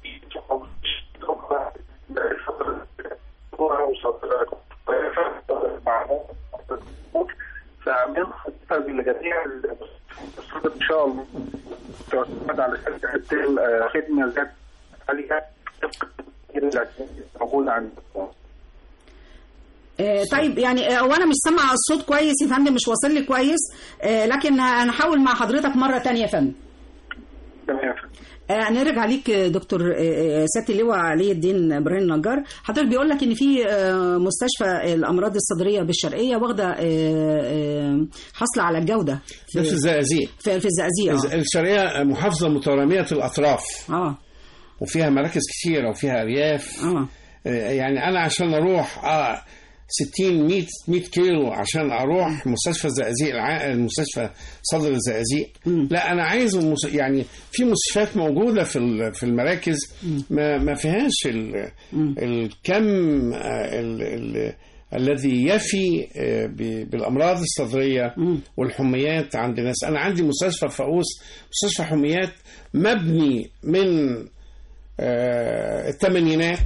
I: وصدر فعاملين خطة لجميع الصدر إن شاء الله تعتمد على تقديم آه، خدمة ذات عالية طبق الاعتماد الموجودة عندنا
B: آه، طيب يعني آه، وانا مش سامعه الصوت كويس يا فندم مش واصل لي كويس آه، لكن هنحاول مع حضرتك مره تانية يا فندم
I: تمام
B: آه، نرجع ليك آه، دكتور آه، آه، سياده اللواء علي الدين ابراهيم نجار حضرتك بيقول لك ان في آه، مستشفى الامراض الصدريه بالشرقيه واخده آه، آه، حاصله على الجوده
C: ده في الزقازيق
B: في في الزقازيق آه.
C: الشرقية محافظة مترامية الأطراف
B: اه
C: وفيها مراكز كتيرة وفيها أرياف
B: اه
C: يعني أنا عشان أروح آه 60 100 100 كيلو عشان أروح مستشفى الزقازيق الع... المستشفى صدر الزقازيق لا أنا عايز المس... يعني في مستشفيات موجودة في ال- في المراكز ما ما فيهاش ال... الكم آه، ال... ال... الذي يفي آه، ب- بالامراض الصدريه والحميات عند الناس انا عندي مستشفى في فاقوس مستشفى حميات مبني من آه، الثمانينات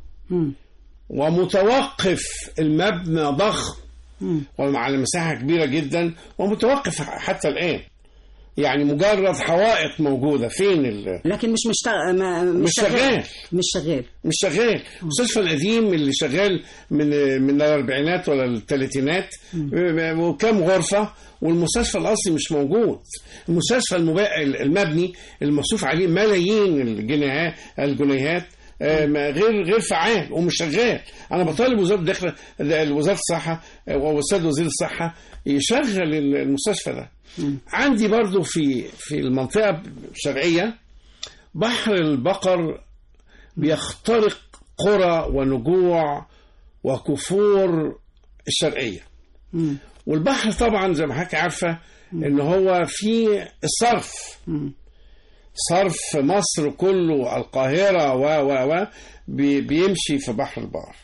C: ومتوقف المبنى ضخم وعلى مساحه كبيره جدا ومتوقف حتى الان يعني مجرد حوائط موجوده فين ال...
B: لكن مش مشتغل ما
C: مش شغال.
B: مش شغال
C: مش شغال المستشفى القديم اللي شغال من من الاربعينات ولا الثلاثينات وكم غرفه والمستشفى الاصلي مش موجود المستشفى المبا... المبني المصروف عليه ملايين الجنيهات الجنيهات آه، ما- غير غير فعال ومش شغال انا بطالب وزاره الداخل وزاره الصحه آه، واستاذ وزير الصحه يشغل المستشفى ده عندي برضو في في المنطقه الشرقيه بحر البقر بيخترق قرى ونجوع وكفور الشرقية والبحر طبعا زي ما حضرتك عارفة ان هو في الصرف صرف مصر كله القاهرة و و و بي- بيمشي في بحر البقر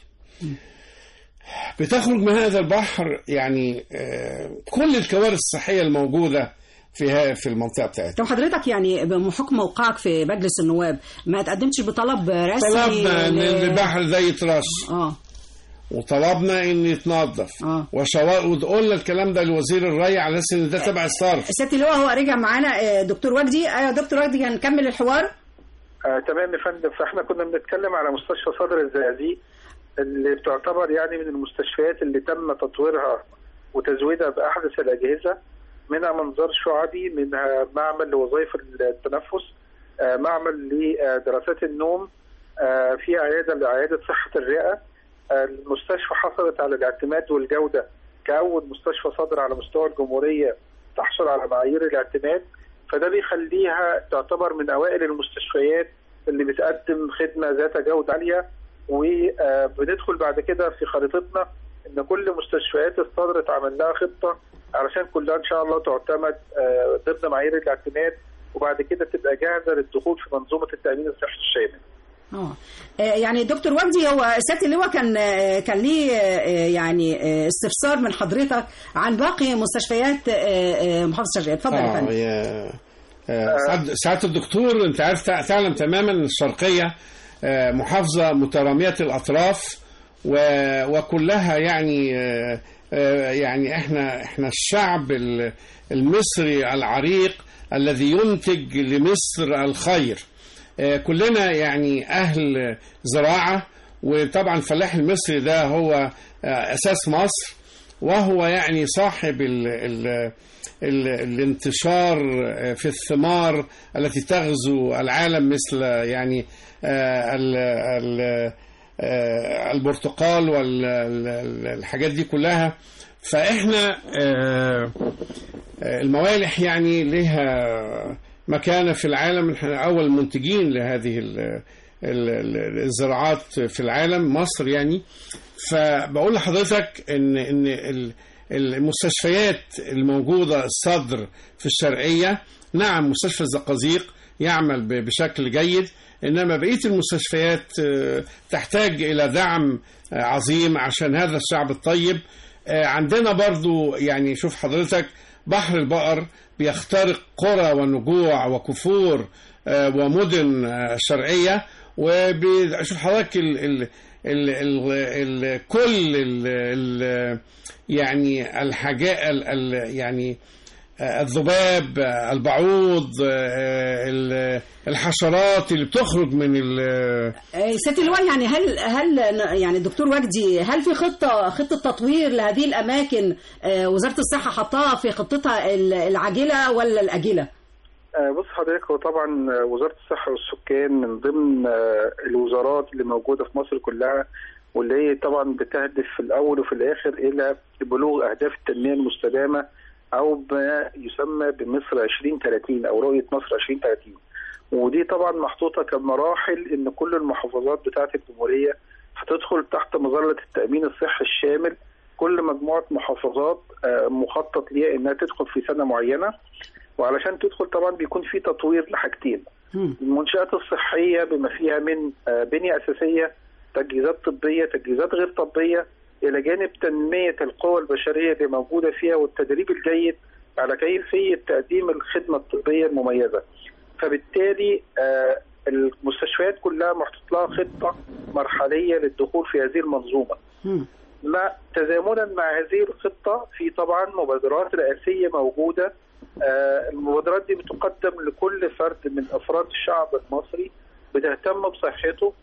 C: بتخرج من هذا البحر يعني آه، كل الكوارث الصحية الموجودة في في المنطقة بتاعتنا
B: طب حضرتك يعني بحكم موقعك في مجلس النواب ما تقدمتش بطلب رسمي
C: طلبنا ان
B: ل-
C: البحر ده يترش
B: اه
C: وطلبنا ان يتنظف
B: اه
C: وشوا... وقلنا الكلام ده لوزير الري على اساس ان ده تبع الصرف
B: سياده اللواء هو رجع معانا آه، دكتور وجدي ايوه دكتور وجدي هنكمل الحوار
I: آه تمام يا فندم فاحنا كنا بنتكلم على مستشفى صدر الزقازيق اللي بتعتبر يعني من المستشفيات اللي تم تطويرها وتزويدها باحدث الاجهزه منها منظار شعبي منها معمل لوظائف التنفس آه معمل لدراسات النوم آه في عياده لعياده صحه الرئه آه المستشفى حصلت على الاعتماد والجوده كاول مستشفى صدر على مستوى الجمهوريه تحصل على معايير الاعتماد فده بيخليها تعتبر من اوائل المستشفيات اللي بتقدم خدمه ذات جوده عاليه وبندخل بعد كده في خريطتنا ان كل مستشفيات الصدر اتعمل لها خطه علشان كلها ان شاء الله تعتمد آه، ضمن معايير الاعتماد وبعد كده تبقى جاهزه للدخول في منظومه التامين الصحي الشامل.
B: اه آه، يعني دكتور وجدي هو سياده اللواء كان آه، كان ليه آه، يعني آه، استفسار من حضرتك عن باقي مستشفيات آه، آه، محافظه الشرقيه اتفضل يا
C: اه
B: فندم
C: يا آه، سعاد- سعاده الدكتور انت عارف تع- تعلم تماما ان الشرقيه آه، محافظه متراميه الاطراف و- وكلها يعني آه، آه، يعني احنا احنا الشعب ال- المصري العريق الذي ينتج لمصر الخير آه، كلنا يعني اهل زراعه وطبعا الفلاح المصري ده هو آه، اساس مصر وهو يعني صاحب ال ال ال الانتشار في الثمار التي تغزو العالم مثل يعني آه، ال ال آه، البرتقال والحاجات دي كلها فاحنا آه، آه، الموالح يعني لها مكانة في العالم احنا أول منتجين لهذه ال- ال- ال- الزراعات في العالم مصر يعني فبقول لحضرتك ان ان ال- المستشفيات الموجودة الصدر في الشرقية نعم مستشفى الزقازيق يعمل ب- بشكل جيد انما بقيه المستشفيات آه، تحتاج الى دعم آه، عظيم عشان هذا الشعب الطيب آه، عندنا برضو يعني شوف حضرتك بحر البقر بيخترق قرى ونجوع وكفور آه، ومدن آه، شرقيه وشوف حضرتك ال ال ال ال ال كل ال ال يعني الحاجات ال ال يعني آه، الذباب آه، البعوض آه، ال- الحشرات اللي بتخرج من ال-
B: آه، سياده اللواء يعني هل هل يعني الدكتور وجدي هل في خطه خطه تطوير لهذه الاماكن آه، وزاره الصحه حطاها في خطتها ال- العاجله ولا الاجله؟
I: آه، بص حضرتك هو طبعا آه، وزارة الصحة والسكان من ضمن آه، الوزارات اللي موجودة في مصر كلها واللي هي طبعا بتهدف في الأول وفي الآخر إلى بلوغ أهداف التنمية المستدامة أو ما يسمى بمصر 2030 أو رؤية مصر 2030 ودي طبعا محطوطة كمراحل إن كل المحافظات بتاعة الجمهورية هتدخل تحت مظلة التأمين الصحي الشامل كل مجموعة محافظات آه، مخطط ليها إنها تدخل في سنة معينة وعلشان تدخل طبعا بيكون في تطوير لحاجتين المنشآت الصحية بما فيها من آه، بنية أساسية تجهيزات طبية تجهيزات غير طبية إلى جانب تنمية القوى البشرية اللي موجودة فيها والتدريب الجيد على كيفية تقديم الخدمة الطبية المميزة فبالتالي آه، المستشفيات كلها محطوط لها خطة مرحلية للدخول في هذه المنظومة مع تزامنا مع هذه الخطة في طبعا مبادرات رئاسية موجودة آه، المبادرات دي بتقدم لكل فرد من أفراد الشعب المصري بتهتم بصحته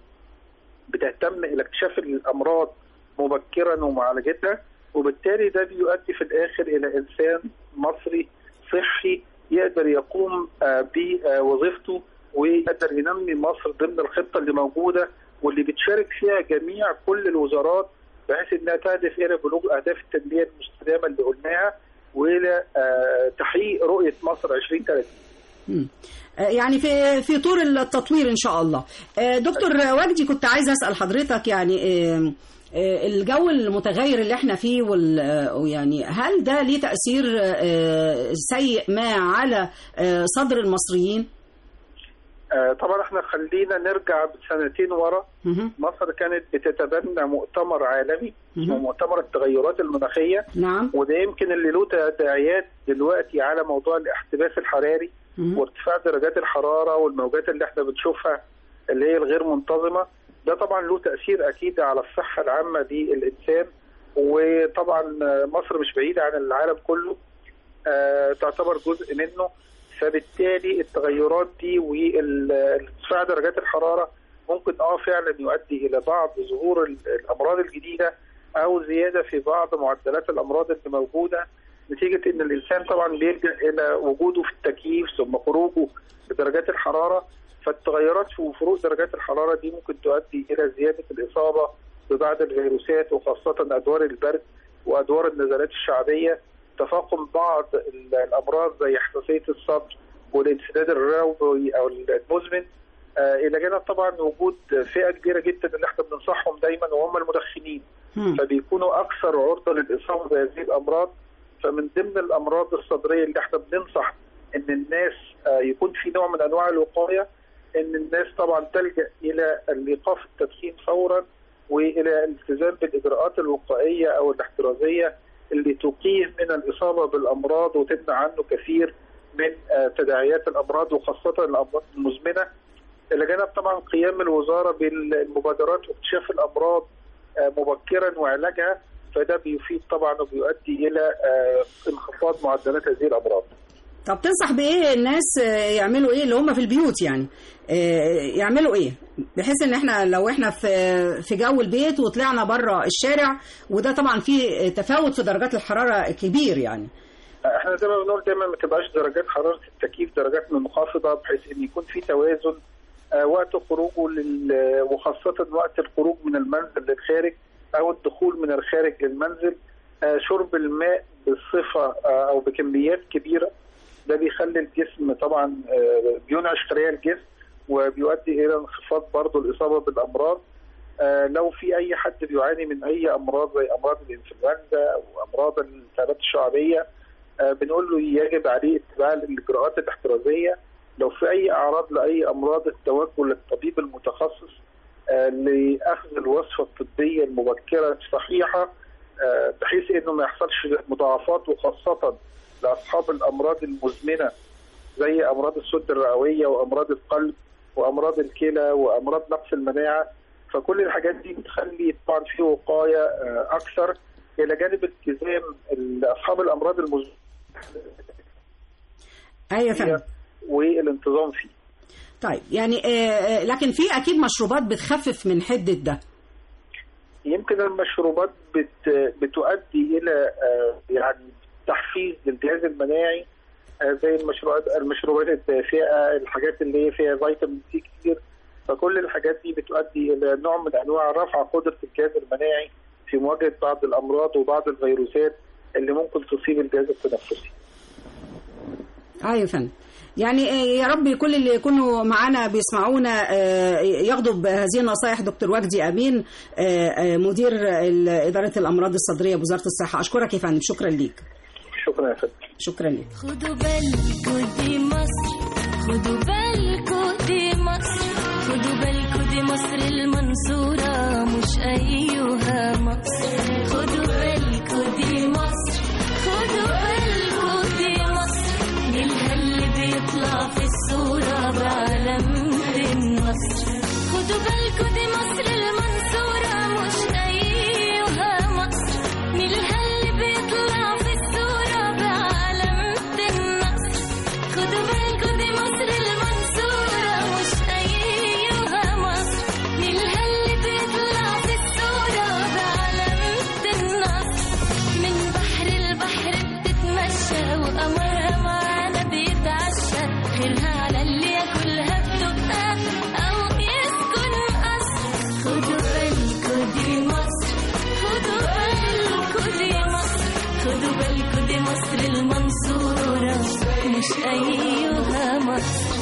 I: بتهتم إلى اكتشاف الأمراض مبكرا ومعالجتها وبالتالي ده بيؤدي في الآخر إلى إنسان مصري صحي يقدر يقوم آه، بوظيفته ويقدر ينمي مصر ضمن الخطة اللي موجودة واللي بتشارك فيها جميع كل الوزارات بحيث انها تهدف الى بلوغ اهداف التنميه المستدامه اللي قلناها والى آه، تحقيق رؤيه مصر 2030
B: مم. آه، يعني في في طور التطوير ان شاء الله آه، دكتور وجدي كنت عايزه اسال حضرتك يعني آه، آه، الجو المتغير اللي احنا فيه وال- آه، ويعني هل ده ليه تاثير آه، سيء ما على آه، صدر المصريين
I: آه، طبعا احنا خلينا نرجع بسنتين ورا مصر كانت بتتبنى مؤتمر عالمي اسمه مؤتمر التغيرات المناخيه
B: نعم
I: وده يمكن اللي له تداعيات دلوقتي على موضوع الاحتباس الحراري وارتفاع درجات الحراره والموجات اللي احنا بنشوفها اللي هي الغير منتظمه ده طبعا له تاثير اكيد على الصحه العامه للانسان وطبعا مصر مش بعيده عن العالم كله آه، تعتبر جزء منه فبالتالي التغيرات دي وارتفاع درجات الحراره ممكن اه فعلا يؤدي الى بعض ظهور ال- الامراض الجديده او زياده في بعض معدلات الامراض اللي موجوده نتيجه ان الانسان طبعا بيلجا الى وجوده في التكييف ثم خروجه بدرجات الحراره فالتغيرات في فروق درجات الحراره دي ممكن تؤدي الى زياده الاصابه ببعض الفيروسات وخاصه ادوار البرد وادوار النزلات الشعبيه تفاقم بعض ال- الامراض زي حساسيه الصدر والانسداد الرئوي او المزمن آه، الى جانب طبعا وجود فئه كبيره جدا اللي احنا بننصحهم دايما وهم المدخنين فبيكونوا اكثر عرضه للاصابه بهذه الامراض فمن ضمن الامراض الصدريه اللي احنا بننصح ان الناس آه، يكون في نوع من انواع الوقايه ان الناس طبعا تلجا الى الايقاف التدخين فورا والى الالتزام بالاجراءات الوقائيه او الاحترازيه اللي تقيه من الاصابه بالامراض وتمنع عنه كثير من آه، تداعيات الامراض وخاصه الامراض المزمنه الى جانب طبعا قيام الوزاره بالمبادرات واكتشاف الامراض آه، مبكرا وعلاجها فده بيفيد طبعا وبيؤدي الى آه، انخفاض معدلات هذه الامراض.
B: طب تنصح بايه الناس آه، يعملوا ايه اللي هم في البيوت يعني آه، يعملوا ايه بحيث ان احنا لو احنا في في جو البيت وطلعنا بره الشارع وده طبعا في تفاوت في درجات الحراره كبير يعني
I: احنا زي ما بنقول دايما ما تبقاش درجات حراره التكييف درجات منخفضه بحيث ان يكون في توازن آه، وقت خروجه لل... وخاصه وقت الخروج من المنزل للخارج او الدخول من الخارج للمنزل آه، شرب الماء بصفه آه، او بكميات كبيره ده بيخلي الجسم طبعا آه، بينعش خلايا الجسم وبيؤدي الى انخفاض برضه الاصابه بالامراض آه، لو في اي حد بيعاني من اي امراض زي امراض الانفلونزا او امراض الالتهابات الشعبيه آه، بنقول له يجب عليه اتباع الاجراءات الاحترازيه لو في اي اعراض لاي امراض التوجه للطبيب المتخصص آه، لاخذ الوصفه الطبيه المبكره الصحيحه آه، بحيث انه ما يحصلش مضاعفات وخاصه لاصحاب الامراض المزمنه زي امراض السد الرئويه وامراض القلب وامراض الكلى وامراض نقص المناعه فكل الحاجات دي بتخلي طبعا في وقايه آه، اكثر الى جانب التزام اصحاب الامراض المزمنه
B: ايوه يا فندم
I: والانتظام فيه
B: طيب يعني آه، آه، لكن في اكيد مشروبات بتخفف من حده ده
I: يمكن المشروبات بت بتؤدي الى آه، يعني تحفيز للجهاز المناعي آه، زي المشروبات المشروبات الدافئه الحاجات اللي هي فيها فيتامين سي كتير فكل الحاجات دي بتؤدي الى نوع من انواع رفع قدره الجهاز المناعي في مواجهه بعض الامراض وبعض الفيروسات اللي ممكن تصيب الجهاز التنفسي.
B: ايوه يا فندم يعني آه، يا رب كل اللي يكونوا معانا بيسمعونا آه، ياخدوا بهذه النصائح دكتور وجدي امين آه، آه، مدير ال- اداره الامراض الصدريه بوزاره الصحه اشكرك يا فندم شكرا ليك
I: شكرا يا فندم.
B: شكرا ليك
G: خدوا بالكوا دي مصر خدوا بالكوا دي مصر خدوا بالكوا دي مصر المنصورة مش أيها مصر خدوا بالكوا دي مصر خدوا بالكوا دي مصر جيلها اللي بيطلع في الصورة بعلامة النصر خدوا بالكوا دي مصر المنصورة مش أيها مصر جيلها اللي بيطلع في الصورة بعلامة النصر خدوا بالكوا دي مصر المنصورة مش أيها مصر نيلها اللي بيطلع في الصورة بعلامة النصر من بحر البحر بتتمشى وقمرها معانا بيتعشى خيرها على اللي ياكلها بدقها أو يسكن قصر خدوا بالكوا دي مصر خدوا بالكوا دي مصر خدوا بالكوا دي مصر المنصورة مش أيها مصر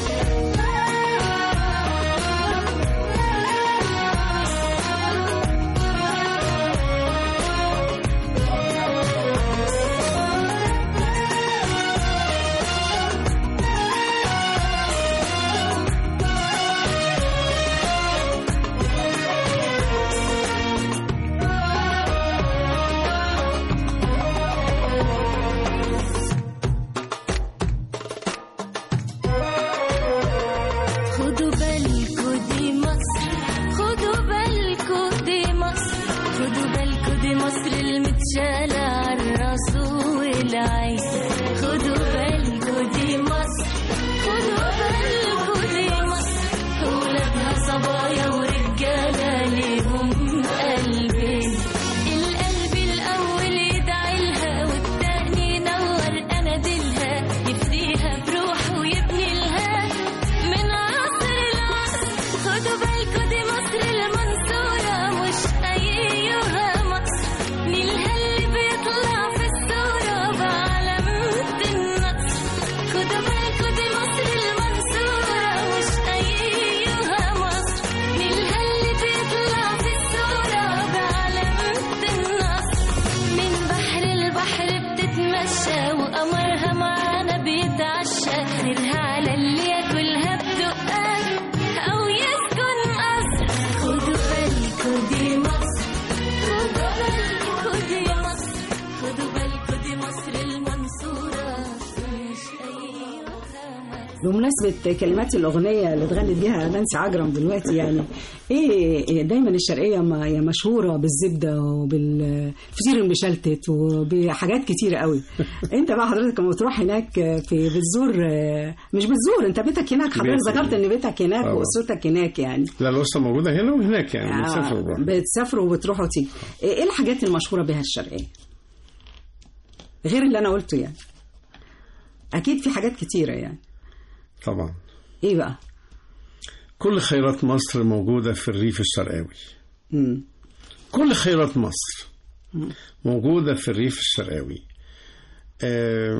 B: بمناسبة كلمات الأغنية اللي اتغنت بيها نانسي عجرم دلوقتي يعني إيه إيه دايما الشرقية ما- يا مشهورة بالزبدة وبالفطير المشلتت وبحاجات كتيرة قوي أنت بقى حضرتك لما بتروح هناك في بتزور مش بتزور أنت بيتك هناك حضرتك
C: بيتي.
B: ذكرت إن بيتك هناك
C: طبعا.
B: وأسرتك هناك يعني
C: لا الأسرة موجودة هنا وهناك يعني
B: آه،
C: بنسافر ونروح.
B: بتسافروا وبتروحوا وتيجي ايه الحاجات المشهوره بها الشرقيه غير اللي انا قلته يعني اكيد في حاجات كتيره يعني
C: طبعا
B: ايه بقى
C: كل خيرات مصر موجودة في الريف الشرقاوي
B: مم.
C: كل خيرات مصر
B: مم.
C: موجودة في الريف الشرقاوي آه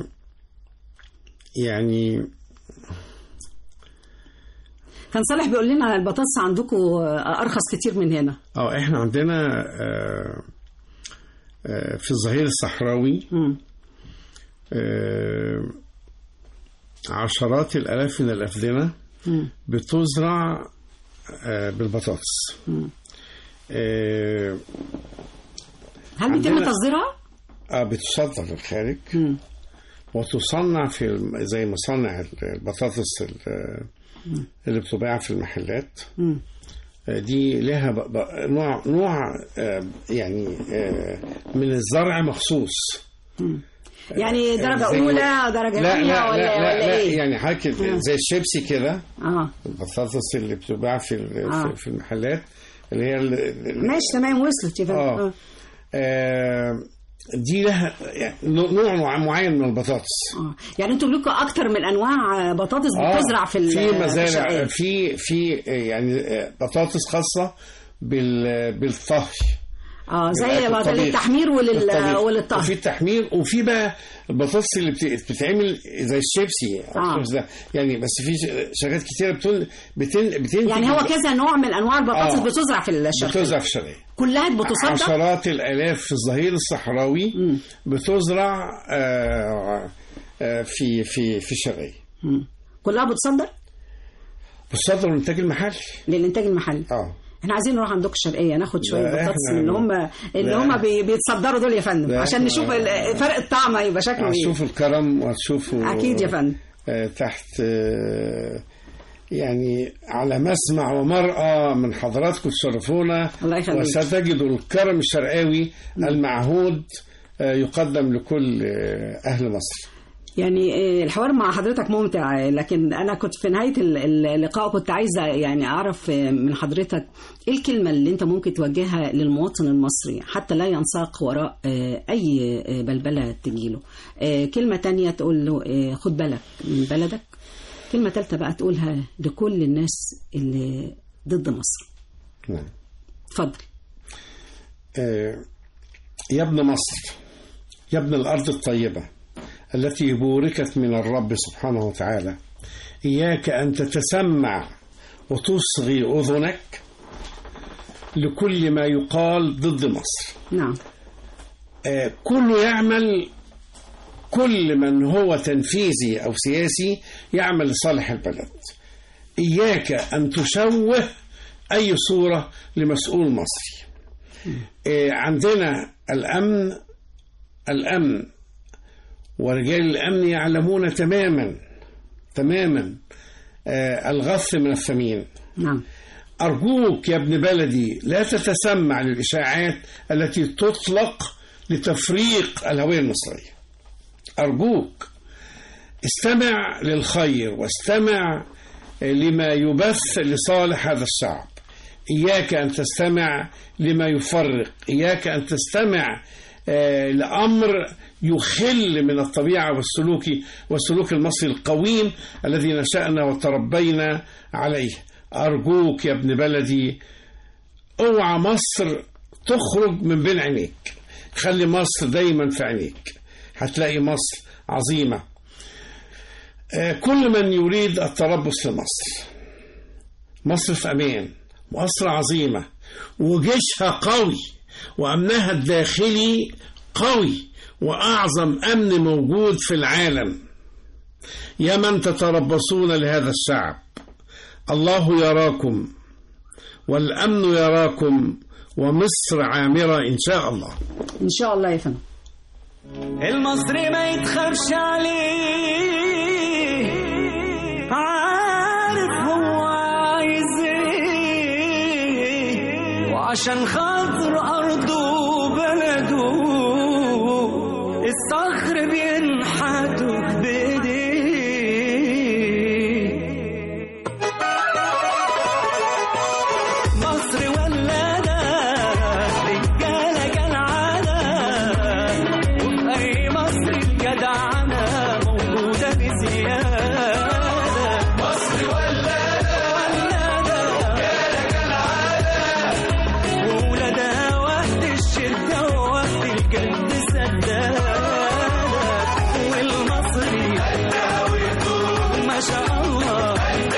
C: يعني
B: كان صالح بيقول لنا البطاطس عندكم ارخص كتير من هنا
C: اه احنا عندنا آه آه في الظهير الصحراوي آه عشرات الآلاف من الأفدنة
B: مم.
C: بتزرع آه بالبطاطس
B: مم.
C: آه
B: هل بيتم
C: عندنا-
B: تصديرها؟
C: آه بتصدر للخارج وتصنع في الم- زي مصانع البطاطس ال- اللي بتباع في المحلات
B: مم.
C: آه، دي لها ب- ب- نوع نوع آه، يعني آه، من الزرع مخصوص
B: مم. يعني درجه
C: زي-
B: اولى درجه
C: لا
B: ثانيه
C: لا
B: ولا
C: لا لا,
B: ولا
C: لا
B: ايه؟
C: يعني حاجة زي الشيبسي كده
B: اه
C: البطاطس اللي بتباع في ال-
B: آه.
C: في- في المحلات اللي هي ال- ال-
B: ماشي تمام وصلت يا فندم
C: آه.
B: آه.
C: آه، دي لها يعني نوع نوع معين من البطاطس
B: آه. يعني انتوا لكم اكتر من انواع بطاطس
C: آه،
B: بتزرع في ال-
C: في مزارع
B: الشرقية.
C: في في يعني بطاطس خاصه بال بالطهي
B: اه زي
C: بالأكل
B: بقى
C: الطبيخ.
B: للتحمير ولل
C: بالطبيخ.
B: وللطهي
C: وفي التحمير وفي بقى البطاطس اللي بت- بتتعمل زي الشيبسي
B: آه.
C: الشيبس ده يعني بس في ش- شركات كتيره بتن بتن بتنتج
B: يعني هو كذا نوع من انواع البطاطس
C: آه.
B: بتزرع في الشرقية
C: بتزرع في الشرقيه
B: كلها بتصدر
C: عشرات الالاف في الظهير الصحراوي بتزرع آه، آه، في في في الشرقيه
B: مم. كلها بتصدر
C: بتصدر الانتاج المحلي
B: للانتاج المحلي
C: اه
B: احنا عايزين نروح عندكم الشرقيه ناخد شويه
C: لا،
B: بطاطس
C: إحنا-
B: من اللي هم اللي
C: لا.
B: هم بي- بيتصدروا دول يا فندم
C: لا،
B: عشان
C: إحنا-
B: نشوف ال- فرق الطعم هيبقى شكله ايه
C: هتشوفوا الكرم وهتشوفوا
B: اكيد يا فندم
C: آه، تحت آه، يعني على مسمع ومرأى من حضراتكم تشرفونا
B: الله يخليك.
C: وستجدوا الكرم الشرقاوي المعهود آه، يقدم لكل آه، أهل مصر
B: يعني آه، الحوار مع حضرتك ممتع آه، لكن انا كنت في نهايه ال- ال- اللقاء كنت عايزه يعني اعرف آه، من حضرتك ايه الكلمه اللي انت ممكن توجهها للمواطن المصري حتى لا ينساق وراء آه، اي آه، بلبله تجيله آه، كلمه تانية تقول له آه، خد بالك من بلدك كلمه ثالثه بقى تقولها لكل الناس اللي ضد مصر
C: نعم
B: اتفضل
C: آه، يا ابن مصر يا ابن الأرض الطيبة التي بوركت من الرب سبحانه وتعالى إياك أن تتسمع وتصغي أذنك لكل ما يقال ضد مصر
B: نعم
C: آه، كله يعمل كل من هو تنفيذي أو سياسي يعمل لصالح البلد إياك أن تشوه أي صورة لمسؤول مصري آه، عندنا الأمن الأمن ورجال الأمن يعلمون تماما تماما آه، الغث من الثمين
B: نعم
C: أرجوك يا ابن بلدي لا تتسمع للإشاعات التي تطلق لتفريق الهوية المصرية أرجوك استمع للخير واستمع لما يبث لصالح هذا الشعب إياك أن تستمع لما يفرق إياك أن تستمع آه، لأمر يخل من الطبيعة والسلوك والسلوك المصري القويم الذي نشأنا وتربينا عليه أرجوك يا ابن بلدي اوعى مصر تخرج من بين عينيك خلي مصر دايما في عينيك هتلاقي مصر عظيمة آه، كل من يريد التربص لمصر مصر في أمان مصر عظيمة وجيشها قوي وأمنها الداخلي قوي وأعظم أمن موجود في العالم يا من تتربصون لهذا الشعب الله يراكم والأمن يراكم ومصر عامرة إن شاء الله
B: ان شاء الله يا فندم
J: المصري ما يتخافش عليه عشان خاطر أرضه وبلده الصخر بينحتوا بإيديه مصر ولادة رجالة كالعادة وفي أي مصر الجدعنة موجودة بزيادة مصر ولادة رجالة كالعادة وولادها وقت الشدة ووقت الجد سدادة والمصري ما شاء الله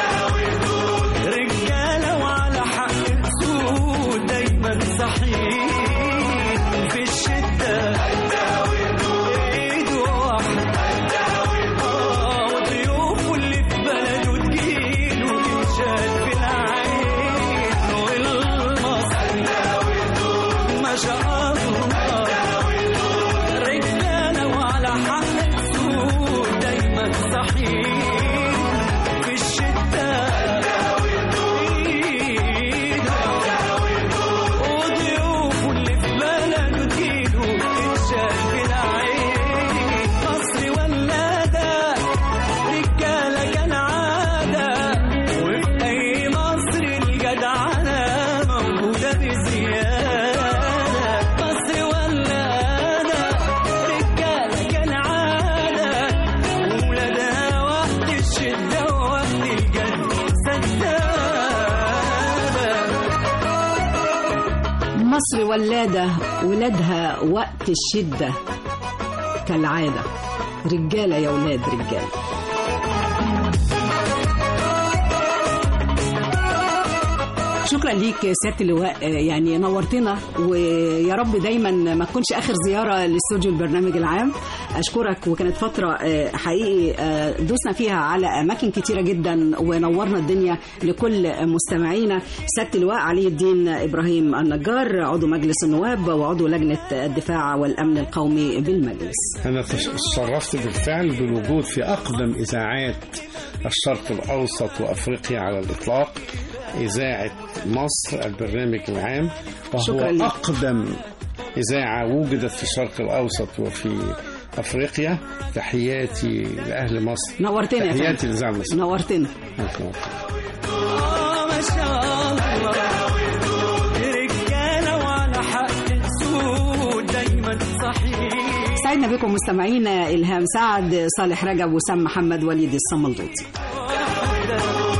J: رجالة وعلى حق السود دايما صحيح في الشدة ايده واحدة آه، وضيوفه اللي في بلده تجيله تتشال في العين والمصري ما شاء الله رجالة وعلى حق السود دايما صحيح في الشدة وضيوفه اللي في بلده تجيله تتشال في العين مصر ولادة رجالة كالعادة وفي أي مصر الجدعنة موجودة بزيادة مصر ولادة رجالة كالعادة وولادها وقت الشدة ووقت الجد سدادة
B: مصر ولادة ولادها وقت الشدة كالعادة رجالة يا ولاد رجالة شكرا ليك سياده اللواء آه، يعني نورتنا ويا رب دايما ما تكونش اخر زياره لاستوديو البرنامج العام اشكرك وكانت فتره آه، حقيقي آه، دوسنا فيها على اماكن كتيره جدا ونورنا الدنيا لكل مستمعينا سياده اللواء علي الدين ابراهيم النجار عضو مجلس النواب وعضو لجنه الدفاع والامن القومي بالمجلس
C: أنا تشرفت بالفعل بالوجود في أقدم إذاعات الشرق الأوسط وأفريقيا على الإطلاق إذاعة مصر البرنامج العام
B: شكراً
C: وهو
B: لك.
C: أقدم إذاعة وجدت في الشرق الأوسط وفي أفريقيا تحياتي لأهل مصر
B: نورتنا يا
C: تحياتي
B: فندم.
C: لإذاعة مصر
B: نورتنا
J: آه ما شاء الله رجالة وعلى حق السود دايما صحيح
B: سعدنا بكم مستمعينا الهام سعد صالح رجب وسام محمد وليد الصملوطي